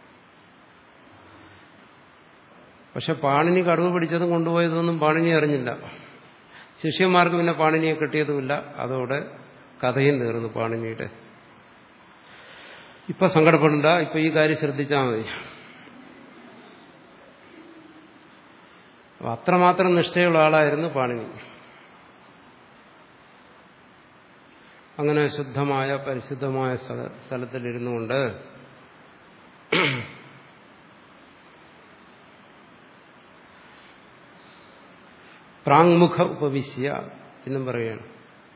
പക്ഷെ പാണിനി കടുവ പിടിച്ചതും കൊണ്ടുപോയതൊന്നും പാണിനി അറിഞ്ഞില്ല ശിഷ്യന്മാർക്ക് പിന്നെ പാണിനിയെ കിട്ടിയതുമില്ല അതോടെ കഥയും തീർന്നു പാണിനിയുടെ ഇപ്പൊ സങ്കടപ്പെടണ്ട ഇപ്പൊ ഈ കാര്യം ശ്രദ്ധിച്ചാൽ മതി അത്രമാത്രം നിഷ്ഠയുള്ള ആളായിരുന്നു പാണിനി അങ്ങനെ ശുദ്ധമായ പരിശുദ്ധമായ സ്ഥലത്തിലിരുന്നു കൊണ്ട് പ്രാങ്മുഖ ഉപവിശ്യ എന്നും പറയുകയാണ്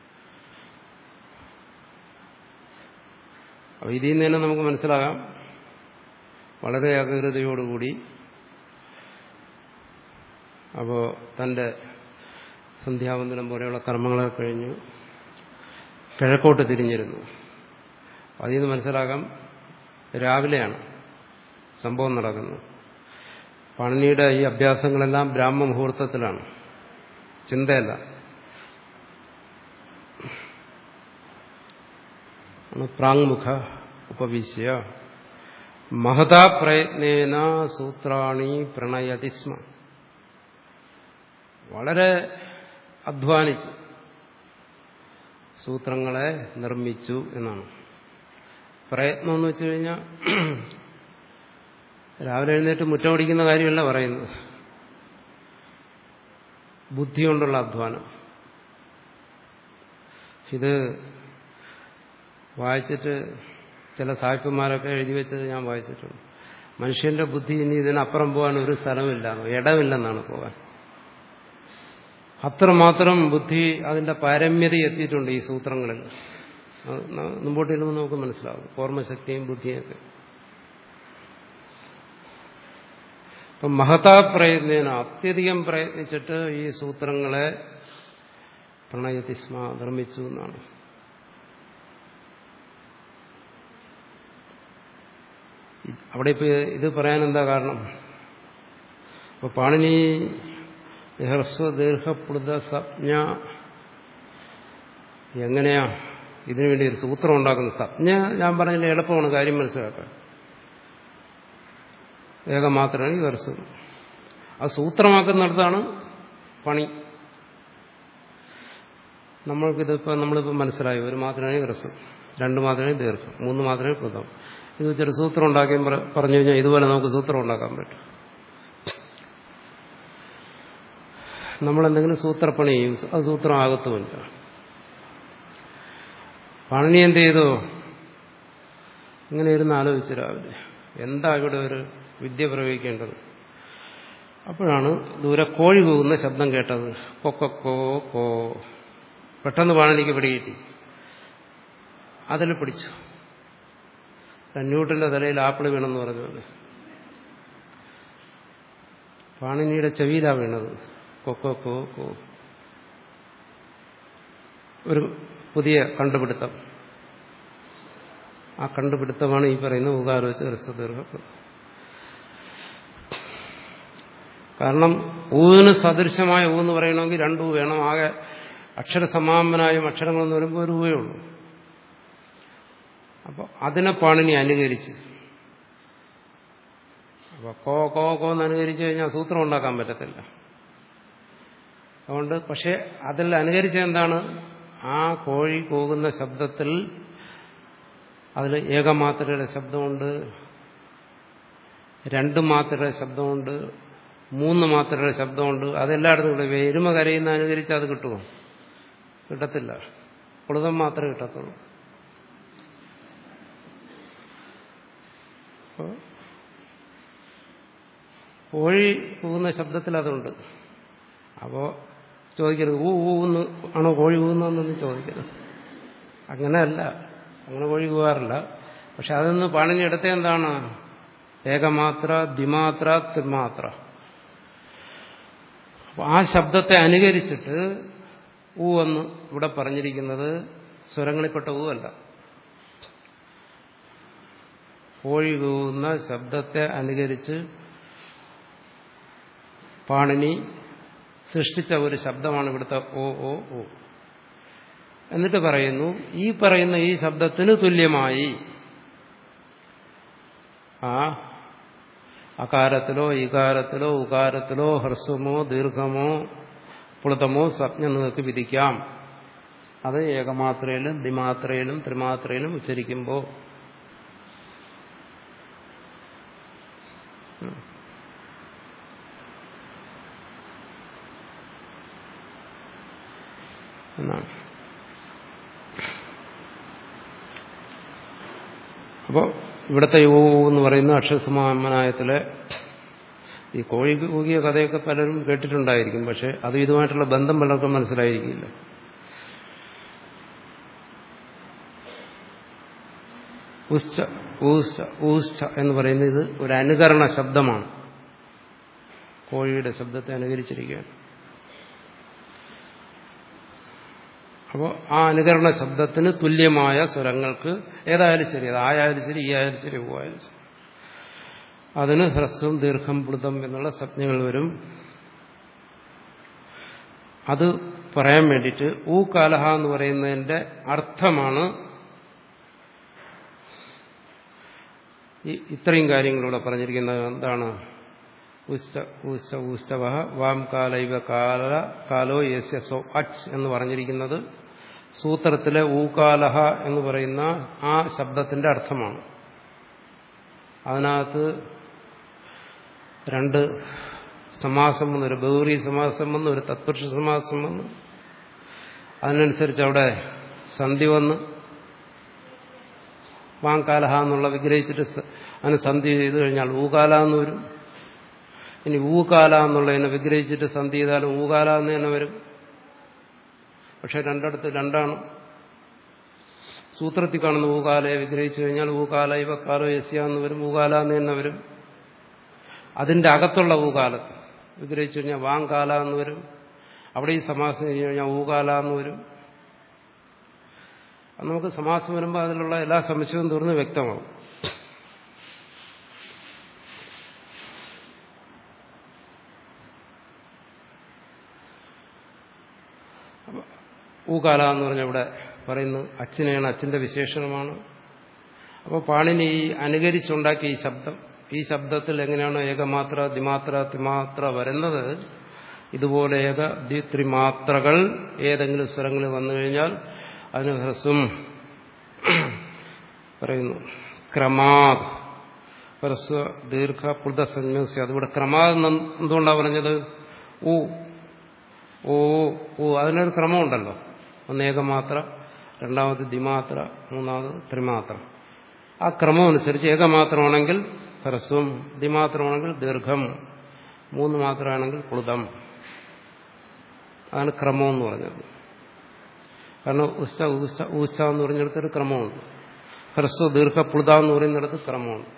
അപ്പോൾ ഇതിൽ നിന്ന് തന്നെ നമുക്ക് മനസ്സിലാകാം വളരെ ഏകാഗ്രതയോടുകൂടി അപ്പോൾ തൻ്റെ സന്ധ്യാവന്തനം പോലെയുള്ള കർമ്മങ്ങളൊക്കെ കഴിഞ്ഞു കിഴക്കോട്ട് തിരിഞ്ഞിരുന്നു അതിൽ നിന്ന് മനസ്സിലാകാം രാവിലെയാണ് സംഭവം നടക്കുന്നത് പണിനിയുടെ ഈ അഭ്യാസങ്ങളെല്ലാം ബ്രാഹ്മ മുഹൂർത്തത്തിലാണ് ചിന്തയല്ല പ്രാങ്മുഖ ഉപവിശ്യ മഹതാ പ്രയത്നേന സൂത്രാണി പ്രണയതി സ്മ വളരെ അധ്വാനിച്ച് സൂത്രങ്ങളെ നിർമ്മിച്ചു എന്നാണ് പ്രയത്നം എന്ന് വെച്ചു കഴിഞ്ഞാൽ രാവിലെ എഴുന്നേറ്റ് മുറ്റമടിക്കുന്ന കാര്യമല്ല പറയുന്നത് ബുദ്ധി കൊണ്ടുള്ള അധ്വാനം ഇത് വായിച്ചിട്ട് ചില സാഹിത്യന്മാരൊക്കെ എഴുതി വെച്ചത് ഞാൻ വായിച്ചിട്ടുണ്ട് മനുഷ്യന്റെ ബുദ്ധി ഇനി ഇതിനപ്പുറം പോകാൻ ഒരു സ്ഥലമില്ല ഇടമില്ലെന്നാണ് പോകാൻ അത്രമാത്രം ബുദ്ധി അതിന്റെ പാരമ്യത എത്തിയിട്ടുണ്ട് ഈ സൂത്രങ്ങളിൽ മുമ്പോട്ട് ഇരുന്ന് നമുക്ക് മനസ്സിലാവും ഓർമ്മശക്തിയും ബുദ്ധിയൊക്കെ അപ്പം മഹതാ പ്രയത്നേന അത്യധികം പ്രയത്നിച്ചിട്ട് ഈ സൂത്രങ്ങളെ പ്രണയതിസ്മ നിർമ്മിച്ചു എന്നാണ് അവിടെ ഇപ്പൊ ഇത് പറയാൻ എന്താ കാരണം അപ്പൊ പാണിനി ഹ്രസ്വ ദീർഘപ്ലുത സംജ്ഞ എങ്ങനെയാ ഇതിനു വേണ്ടി ഒരു സൂത്രം ഉണ്ടാക്കുന്നത് സംജ്ഞ ഞാൻ പറഞ്ഞതിൽ എളുപ്പമാണ് കാര്യം മനസ്സിലാക്കാൻ ഏകമാത്രമാണ് ഈ ഹ്രസ്വം ആ സൂത്രമാക്കുന്നിടത്താണ് പണി നമ്മൾക്കിതിപ്പോൾ നമ്മളിപ്പോൾ മനസ്സിലായി ഒരു മാത്രമേ ഹ്രസ്വം രണ്ട് മാത്രമേ ദീർഘം മൂന്ന് മാത്രമേ പ്ലുതം ഇത് വെച്ചൊരു സൂത്രം ഉണ്ടാക്കി പറഞ്ഞു കഴിഞ്ഞാൽ ഇതുപോലെ നമുക്ക് സൂത്രം ഉണ്ടാക്കാൻ പറ്റും നമ്മളെന്തെങ്കിലും സൂത്രപ്പണി ചെയ്യും അത് സൂത്രമാകത്തുമില്ല പണി എന്ത് ചെയ്തു ഇങ്ങനെ ഇരുന്ന് ആലോചിച്ചു രാവിലെ എന്താ ഇവിടെ ഒരു വിദ്യ പ്രയോഗിക്കേണ്ടത് അപ്പോഴാണ് ദൂരെ കോഴി പോകുന്ന ശബ്ദം കേട്ടത് കൊക്കോ കോ പെട്ടെന്ന് പാണനിക്ക് പിടികിട്ടി അതിൽ പിടിച്ചു ന്യൂട്ടന്റെ തലയിൽ ആപ്പിൾ വീണെന്ന് പറഞ്ഞത് പാണിനിയുടെ ചെവിയിലാ വീണത് കൊക്കോ കോ കോ ഒരു പുതിയ കണ്ടുപിടുത്തം ആ കണ്ടുപിടുത്തമാണ് ഈ പറയുന്ന ഉകാലോച ഹ്രസ്വദീർഘം കാരണം ഊവിന് സദൃശമായ ഊ എന്ന് പറയണമെങ്കിൽ രണ്ടു വേണം ആകെ അക്ഷരസമാപനായും അക്ഷരങ്ങളെന്ന് വരുമ്പോൾ ഒരു ഊവേ ഉള്ളൂ അപ്പോൾ അതിനെ പാണിനി അനുകരിച്ച് അപ്പോൾ കോ കോ കോ എന്ന് അനുകരിച്ച് കഴിഞ്ഞാൽ സൂത്രം ഉണ്ടാക്കാൻ പറ്റത്തില്ല അതുകൊണ്ട് പക്ഷെ അതിൽ അനുകരിച്ച എന്താണ് ആ കോഴി പോകുന്ന ശബ്ദത്തിൽ അതിൽ ഏകമാത്രയുടെ ശബ്ദമുണ്ട് രണ്ട് മാത്രയുടെ ശബ്ദമുണ്ട് മൂന്ന് മാത്രയുടെ ശബ്ദമുണ്ട് അതെല്ലായിടത്തും കിട്ടും എരുമ കരയുന്ന അനുകരിച്ച് അത് കിട്ടുമോ കിട്ടത്തില്ല പുളുതം മാത്രമേ കിട്ടത്തുള്ളൂ കോഴി പോകുന്ന ശബ്ദത്തിൽ അതുണ്ട് അപ്പോൾ ചോദിക്കരുത് ഊ ഊന്ന് ആണോ കോഴി ഊന്നൊന്നും ചോദിക്കരുത് അങ്ങനെയല്ല അങ്ങനെ കോഴി പോകാറില്ല പക്ഷെ അതൊന്ന് പാണിനി എടുത്ത എന്താണ് ഏകമാത്ര ദ്വിമാത്ര ത്രിമാത്ര അപ്പോൾ ആ ശബ്ദത്തെ അനുകരിച്ചിട്ട് ഊ എന്ന് ഇവിടെ പറഞ്ഞിരിക്കുന്നത് സ്വരങ്ങളിൽപ്പെട്ട ഊ അല്ല കോഴി കൂവുന്ന ശബ്ദത്തെ അനുകരിച്ച് പാണിനി സൃഷ്ടിച്ച ഒരു ശബ്ദമാണ് ഇവിടുത്തെ ഓ ഓ ഓ എന്നിട്ട് പറയുന്നു ഈ പറയുന്ന ഈ ശബ്ദത്തിന് തുല്യമായി ആ അകാരത്തിലോ ഇകാരത്തിലോ ഉകാരത്തിലോ ഹ്രസ്വമോ ദീർഘമോ പുളുതമോ സ്വപ്ന നിങ്ങൾക്ക് വിധിക്കാം അത് ഏകമാത്രയിലും ദ്വിമാത്രയിലും ത്രിമാത്രയിലും ഉച്ചരിക്കുമ്പോൾ എന്നാണ് അപ്പോൾ ഇവിടുത്തെ യോ എന്ന് പറയുന്ന അക്ഷരസമാമനായത്തിലെ ഈ കോഴി കൂകിയ കഥയൊക്കെ പലരും കേട്ടിട്ടുണ്ടായിരിക്കും പക്ഷെ അത് ഇതുമായിട്ടുള്ള ബന്ധം പലർക്കും മനസ്സിലായിരിക്കില്ല ഉശ്ച ഊശ്ച ഊശ്ച എന്ന് പറയുന്നത് ഇത് ഒരു അനുകരണ ശബ്ദമാണ് കോഴിയുടെ ശബ്ദത്തെ അനുകരിച്ചിരിക്കുകയാണ് അപ്പോൾ ആ അനുകരണ ശബ്ദത്തിന് തുല്യമായ സ്വരങ്ങൾക്ക് ഏതായാലും ശരി അത് ആയാലും ശരി ഈ ആയാലും ശരി ഊ ആയാലും ശരി അതിന് ഹ്രസ്വം ദീർഘം പ്ലുതം എന്നുള്ള സംജ്ഞകൾ വരും അത് പറയാൻ വേണ്ടിയിട്ട് ഊ കാലഹ എന്ന് പറയുന്നതിന്റെ അർത്ഥമാണ് ഈ ഇത്രയും കാര്യങ്ങളിലൂടെ പറഞ്ഞിരിക്കുന്നത് എന്താണ് ഉച്ച ഉച്ച ഉസ്തവ വാം കാലൈവ കാല കാലോ യസ്യ സോ അച്ച് എന്ന് പറഞ്ഞിരിക്കുന്നത് സൂത്രത്തിലെ ഊകാലഹ എന്ന് പറയുന്ന ആ ശബ്ദത്തിന്റെ അർത്ഥമാണ് അതിനകത്ത് രണ്ട് സമാസം വന്ന് ഒരു ബൗറി സമാസം വന്ന് ഒരു തത്പുരുഷ സമാസം വന്ന് അതിനനുസരിച്ച് അവിടെ സന്ധി വന്ന് വാങ്കാലഹ എന്നുള്ള വിഗ്രഹിച്ചിട്ട് അതിന് സന്ധി ചെയ്ത് കഴിഞ്ഞാൽ ഊകാല എന്ന് വരും ഇനി ഊകാല എന്നുള്ളതിനെ വിഗ്രഹിച്ചിട്ട് സന്ധി ചെയ്താലും ഊകാല എന്ന് തന്നെ വരും പക്ഷെ രണ്ടിടത്ത് രണ്ടാണ് സൂത്രത്തിൽ കാണുന്ന ഊകാലയെ വിഗ്രഹിച്ചു കഴിഞ്ഞാൽ ഊകാല ഇവക്കാലോ യസ്യ എന്ന് വരും ഊകാല എന്ന് തന്നെ വരും അതിന്റെ അകത്തുള്ള ഊകാലം വിഗ്രഹിച്ചു കഴിഞ്ഞാൽ വാങ്കാല എന്ന് വരും അവിടെ ഈ സമാസം കഴിഞ്ഞു കഴിഞ്ഞാൽ ഊകാല എന്ന് വരും നമുക്ക് സമാസം വരുമ്പോൾ അതിലുള്ള എല്ലാ സംശയവും തീർന്ന് വ്യക്തമാവും ഊകാല എന്ന് പറഞ്ഞ ഇവിടെ പറയുന്നു അച്ഛനെയാണ് അച്ഛന്റെ വിശേഷണമാണ് അപ്പോൾ പാണിനി ഈ അനുകരിച്ചുണ്ടാക്കിയ ഈ ശബ്ദം ഈ ശബ്ദത്തിൽ എങ്ങനെയാണോ ഏകമാത്ര ദ്വിമാത്ര ത്രിമാത്ര വരുന്നത് ഇതുപോലെ ഏക ദ്വിത്രിമാത്രകൾ ഏതെങ്കിലും സ്വരങ്ങളിൽ വന്നു കഴിഞ്ഞാൽ അതിന് ഹ്രസ്വം പറയുന്നു ക്രമാത് ഹ്രസ്വ ദീർഘ പുതസന്യസ്യ അതിവിടെ ക്രമാത് എന്തുകൊണ്ടാണ് പറഞ്ഞത് ഊ ഓ ഓ അതിനൊരു ക്രമമുണ്ടല്ലോ ഒന്ന് ഏകമാത്ര രണ്ടാമത് ദ്വിമാത്ര മൂന്നാമത് ത്രിമാത്ര ആ ക്രമം അനുസരിച്ച് ഏകമാത്രമാണെങ്കിൽ ഹ്രസ്വം ദ്വിമാത്രമാണെങ്കിൽ ദീർഘം മൂന്ന് മാത്രമാണെങ്കിൽ പ്ലുതം അതാണ് ക്രമം എന്ന് പറഞ്ഞത് കാരണം ഉസ്ത ഊസ്ത ഊസ്ത എന്ന് പറഞ്ഞിടത്തൊരു ക്രമമുണ്ട് ഹ്രസ്വ ദീർഘ പ്ലുത എന്ന് പറയുന്നിടത്ത് ക്രമമുണ്ട്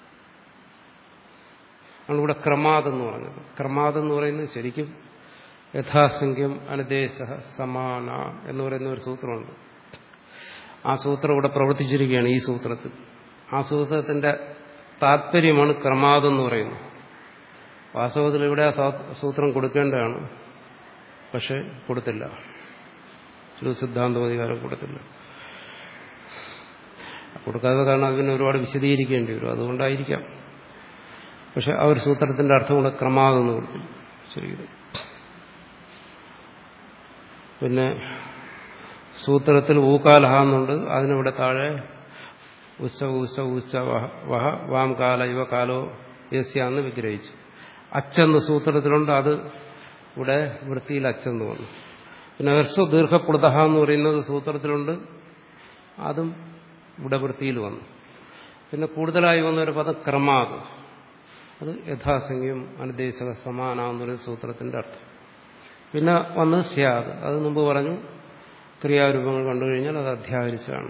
ആണ് ഇവിടെ ക്രമാദ് എന്ന് പറഞ്ഞത് ക്രമാദ് എന്ന് പറയുന്നത് ശരിക്കും യഥാസംഖ്യം അനുദേശ സമാന എന്ന് പറയുന്ന ഒരു സൂത്രമുണ്ട് ആ സൂത്രം ഇവിടെ പ്രവർത്തിച്ചിരിക്കുകയാണ് ഈ സൂത്രത്തിൽ ആ സൂത്രത്തിന്റെ താല്പര്യമാണ് ക്രമാതെന്ന് പറയുന്നത് വാസ്തവത്തിൽ ഇവിടെ ആ സൂത്രം കൊടുക്കേണ്ടതാണ് പക്ഷെ കൊടുത്തില്ല സിദ്ധാന്തോധികാരം കൊടുത്തില്ല കൊടുക്കാതെ കാരണം അതിന് ഒരുപാട് വിശദീകരിക്കേണ്ടി വരും അതുകൊണ്ടായിരിക്കാം പക്ഷെ ആ ഒരു സൂത്രത്തിന്റെ അർത്ഥം കൂടെ ക്രമാതെന്ന് കൊടുക്കും ശരി പിന്നെ സൂത്രത്തിൽ ഊക്കാലഹ എന്നുണ്ട് അതിനിവിടെ താഴെ ഉച്ച ഊച്ച ഊച്ച വഹ വഹ വാം കാല ഇവ കാലോ യസ്യാന്ന് വിഗ്രഹിച്ചു അച്ചെന്ന് സൂത്രത്തിലുണ്ട് അത് ഇവിടെ വൃത്തിയിൽ അച്ചെന്ന് വന്നു പിന്നെ ഹർസ്വ ദീർഘപ്ലുതഹ എന്ന് പറയുന്നത് സൂത്രത്തിലുണ്ട് അതും ഇവിടെ വൃത്തിയിൽ വന്നു പിന്നെ കൂടുതലായി വന്ന ഒരു പദം ക്രമാത് അത് യഥാസംഖ്യം അനുദേശക സമാന എന്നൊരു സൂത്രത്തിന്റെ അർത്ഥം പിന്നെ വന്ന് സ്യാദ് അത് മുമ്പ് പറഞ്ഞു ക്രിയാരൂപങ്ങൾ കണ്ടു കഴിഞ്ഞാൽ അത് അധ്യാകരിച്ചാണ്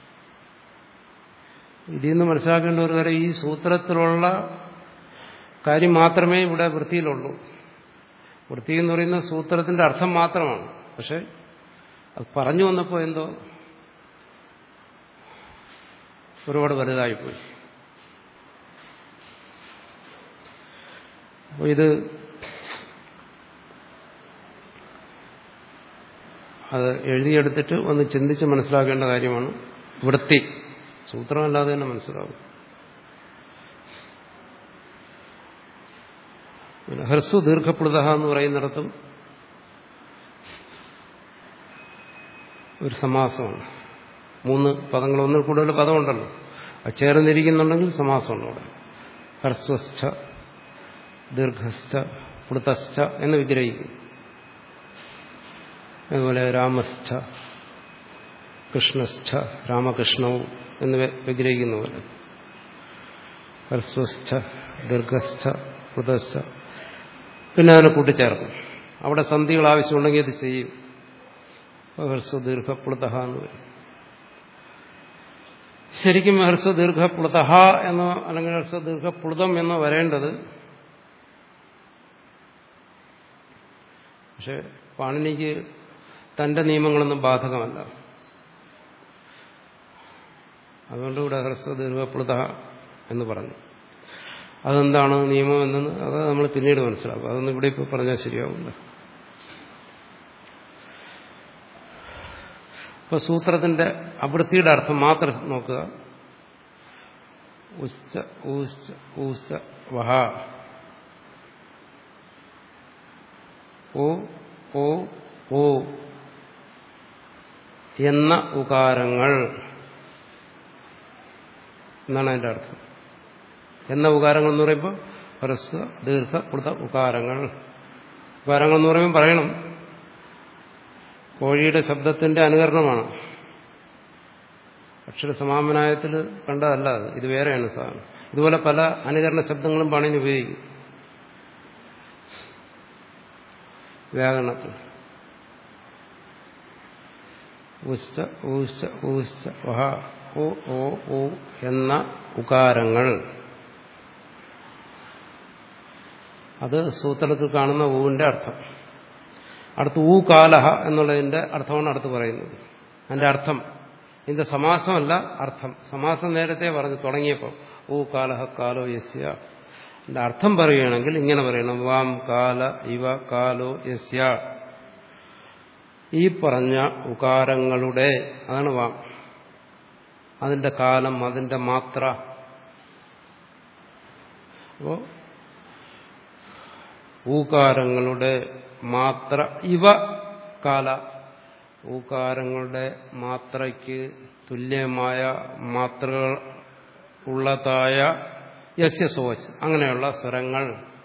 ഇതിൽ നിന്ന് മനസ്സിലാക്കേണ്ട ഒരു കാര്യം ഈ സൂത്രത്തിലുള്ള കാര്യം മാത്രമേ ഇവിടെ വൃത്തിയിലുള്ളൂ വൃത്തി എന്ന് പറയുന്ന സൂത്രത്തിന്റെ അർത്ഥം മാത്രമാണ് പക്ഷെ അത് പറഞ്ഞു വന്നപ്പോൾ എന്തോ ഒരുപാട് വലുതായിപ്പോയി അപ്പോൾ ഇത് അത് എഴുതിയെടുത്തിട്ട് ഒന്ന് ചിന്തിച്ച് മനസ്സിലാക്കേണ്ട കാര്യമാണ് വൃത്തി സൂത്രമല്ലാതെ തന്നെ മനസ്സിലാവും പിന്നെ ഹ്രസ്വ ദീർഘപ്ലുത എന്ന് പറയുന്നിടത്തും ഒരു സമാസമാണ് മൂന്ന് പദങ്ങൾ ഒന്നിൽ കൂടുതൽ പദമുണ്ടല്ലോ അത് ചേർന്നിരിക്കുന്നുണ്ടെങ്കിൽ സമാസമുണ്ട് അവിടെ ഹ്രസ്വശ്ച ദീർഘശ്ച പ്ലുതശ്ച എന്ന് വിഗ്രഹിക്കും അതുപോലെ രാമശ്ച കൃഷ്ണശ്ച രാമകൃഷ്ണവും എന്ന് വിഗ്രഹിക്കുന്ന പോലെ ഹ്രസ്വശ്ച ദീർഘശ്ച പ്ലുതശ്ച പിന്നെ അതിനെ കൂട്ടിച്ചേർക്കും അവിടെ സന്ധികൾ ആവശ്യമുണ്ടെങ്കിൽ അത് ചെയ്യും ഹ്രസ്വ ദീർഘപ്ലുത എന്ന് വരും ശരിക്കും ഹ്രസ്വ ദീർഘപ്ലുത എന്നോ അല്ലെങ്കിൽ ഹ്രസ്വ ദീർഘപ്ലുതം എന്നോ വരേണ്ടത് പക്ഷെ പാണിനിക്ക് തന്റെ നിയമങ്ങളൊന്നും ബാധകമല്ല അതുകൊണ്ട് ഇവിടെ ഹ്രസ്വ ദീർഘപ്ലുത എന്ന് പറഞ്ഞു അതെന്താണ് നിയമം എന്നത് അത് നമ്മൾ പിന്നീട് മനസ്സിലാക്കും അതൊന്നും ഇവിടെ ഇപ്പോൾ പറഞ്ഞാൽ ശരിയാവില്ല ഇപ്പൊ സൂത്രത്തിന്റെ അവൃത്തിയുടെ അർത്ഥം മാത്രം നോക്കുക ഉച്ച ഊച്ച ഊച്ച വഹ ഓ ഓ ഓ എന്ന ഉകാരങ്ങൾ എന്നാണ് അതിന്റെ അർത്ഥം എന്ന ഉകാരങ്ങൾ എന്ന് പറയുമ്പോൾ ഹ്രസ്വ ദീർഘ കൃത ഉകാരങ്ങൾ ഉകാരങ്ങൾ എന്ന് പറയുമ്പോൾ പറയണം കോഴിയുടെ ശബ്ദത്തിന്റെ അനുകരണമാണ് അക്ഷരസമാമനായത്തിൽ കണ്ടതല്ല അത് ഇത് വേറെയാണ് സാധനം ഇതുപോലെ പല അനുകരണ ശബ്ദങ്ങളും പാണിന് ഉപയോഗിക്കും വ്യാകരണത്തിൽ ഉച്ച ഊച്ച ഊച്ച വഹ ഓ ഓ ഓ എന്ന ഉകാരങ്ങൾ അത് സൂത്രത്തിൽ കാണുന്ന ഊവിന്റെ അർത്ഥം അടുത്ത് ഊ കാലഹ എന്നുള്ളതിന്റെ അർത്ഥമാണ് അടുത്ത് പറയുന്നത് അതിന്റെ അർത്ഥം ഇതിന്റെ സമാസമല്ല അർത്ഥം സമാസം നേരത്തെ പറഞ്ഞു തുടങ്ങിയപ്പോൾ ഊ കാലഹ കാലോ യസ്യ അതിന്റെ അർത്ഥം പറയുകയാണെങ്കിൽ ഇങ്ങനെ പറയണം വാം കാല ഇവ കാലോ യസ്യ ഈ പറഞ്ഞ ഉകാരങ്ങളുടെ അതാണ് വാം അതിന്റെ കാലം അതിന്റെ മാത്ര അപ്പോ ഊകാരങ്ങളുടെ മാത്ര ഇവ കാല ഊകാരങ്ങളുടെ മാത്രയ്ക്ക് തുല്യമായ മാത്രകൾ ഉള്ളതായ യസ്യ സോച്ച് അങ്ങനെയുള്ള സ്വരങ്ങൾ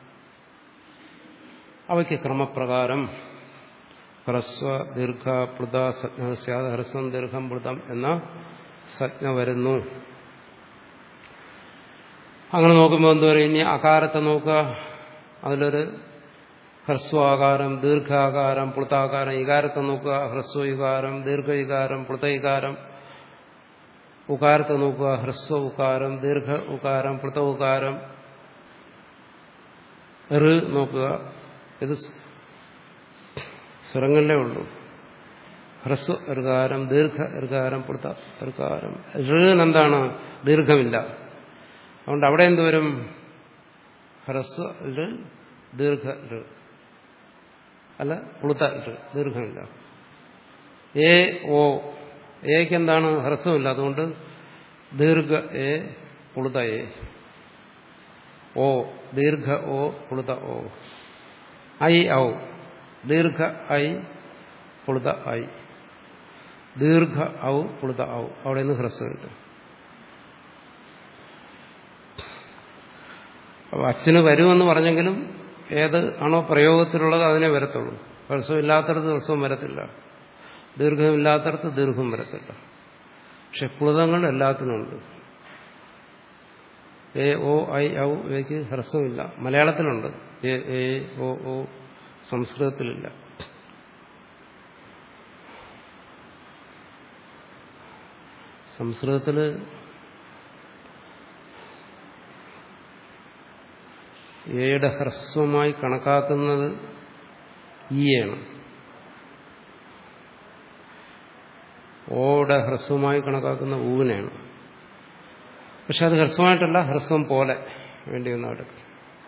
അവയ്ക്ക് ക്രമപ്രകാരം ഹ്രസ്വ ദീർഘ പ്ലുത സജ്ഞ ഹ്രസ്വം ദീർഘം പ്ലുതം എന്ന സജ്ഞ വരുന്നു അങ്ങനെ നോക്കുമ്പോൾ എന്താ പറയുക ഇനി അകാരത്തെ നോക്കുക അതിലൊരു ഹ്രസ്വാകാരം ദീർഘാകാരം പ്ലുതാകാരം ഇകാരത്തെ നോക്കുക ഹ്രസ്വ യുകാരം ദീർഘ യുകാരം പ്ലുത യുകാരം ഉകാരത്തെ നോക്കുക ഹ്രസ്വ ഉകാരം ദീർഘ ഉകാരം പ്ലുത ഉകാരം ഋ നോക്കുക ഇത് സ്വരങ്ങളിലേ ഉള്ളൂ ഹ്രസ്വ ഋകാരം ദീർഘ ഋകാരം പുറത്ത ഋകാരം എന്താണ് ദീർഘമില്ല അതുകൊണ്ട് അവിടെ എന്തുവരും ഹ്രസ്വ ഋ ദീർഘ ഋ അല്ല പുളുത്ത ഋ ദീർഘമില്ല എ ഓ ഏക്ക് എന്താണ് ഹ്രസ്വമില്ല അതുകൊണ്ട് ദീർഘ എ പുളുത എ ഓ ദീർഘ ഓ പുളുത ഓ ഐ ഔ ദീർഘ ഐ പുളുത ഐ ദീർഘ ഔ പുളുത ഔ അവിടെ നിന്ന് ഹ്രസ്വമുണ്ട് അപ്പൊ അച്ഛന് വരുമെന്ന് പറഞ്ഞെങ്കിലും ഏത് ആണോ പ്രയോഗത്തിലുള്ളത് അതിനെ വരത്തുള്ളൂ ഹ്രസ്വം ഇല്ലാത്തടത്ത് ഹ്രസ്വം വരത്തില്ല ദീർഘമില്ലാത്തടത്ത് ദീർഘം വരത്തില്ല പക്ഷെ പ്ലുതങ്ങൾ എല്ലാത്തിനുണ്ട് എ ഒ ഐ ഔ ഇവയ്ക്ക് ഹ്രസ്വമില്ല മലയാളത്തിലുണ്ട് എ എ ഒ ഓ സംസ്കൃതത്തിലില്ല സംസ്കൃതത്തിൽ എയുടെ ഹ്രസ്വമായി കണക്കാക്കുന്നത് ഈയാണ് ഓയുടെ ഹ്രസ്വമായി കണക്കാക്കുന്ന ഊവിനെയാണ് പക്ഷെ അത് ഹ്രസ്വമായിട്ടല്ല ഹ്രസ്വം പോലെ വേണ്ടി ഒന്ന് എടുക്കും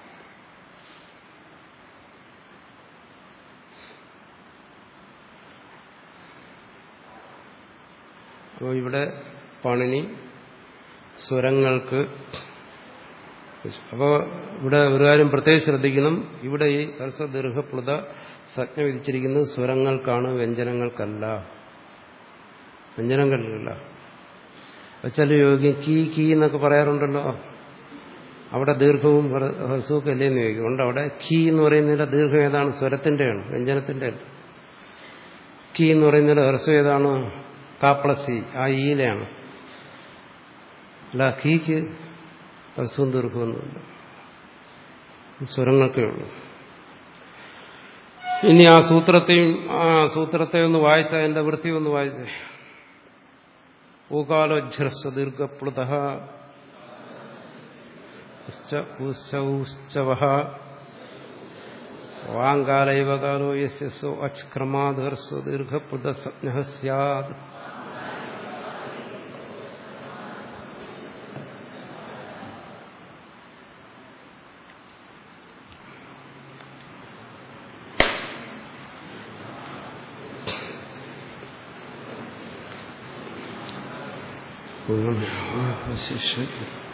അപ്പോൾ ഇവിടെ പണിനി സ്വരങ്ങൾക്ക് അപ്പോൾ ഇവിടെ ഒരു കാര്യം പ്രത്യേകം ശ്രദ്ധിക്കണം ഇവിടെ ഈ ഹർസ്വ ദീർഘപ്ലുത സജ്ഞ വിധിച്ചിരിക്കുന്നത് സ്വരങ്ങൾക്കാണ് വ്യഞ്ജനങ്ങൾക്കല്ല വ്യഞ്ജനങ്ങളിലല്ല ചില യോഗ്യം കീ കീ എന്നൊക്കെ പറയാറുണ്ടല്ലോ അവിടെ ദീർഘവും ഹ്രസ്വമൊക്കെ അല്ലേന്ന് ചോദിക്കും ഉണ്ട് അവിടെ കീ എന്ന് പറയുന്നതിന്റെ ദീർഘം ഏതാണ് സ്വരത്തിന്റെയാണ് വ്യഞ്ജനത്തിന്റെ കീ എന്ന് പറയുന്നതിന്റെ ഹ്രസ്വം ഏതാണ് കാപ്ലസി ആ ഈയിലാണ് അല്ല കീക്ക് ഹ്രസ്വവും ദീർഘമൊന്നുമില്ല സ്വരങ്ങൾക്കേ ഉള്ളൂ ഇനി ആ സൂത്രത്തെയും ആ സൂത്രത്തെ ഒന്ന് വായിച്ച അതിന്റെ വൃത്തി ഒന്ന് വായിച്ചേ ഊകാലോജ്രസ്വ ദീർഘപ്ലുത വാങ്കാലൈവ കാലോ യസ്യോ അച്ക്രമാത് ഹർസ്വ ദീർഘപ്ലുത സജ്ഞ സ്യാത് ശിഷ്യ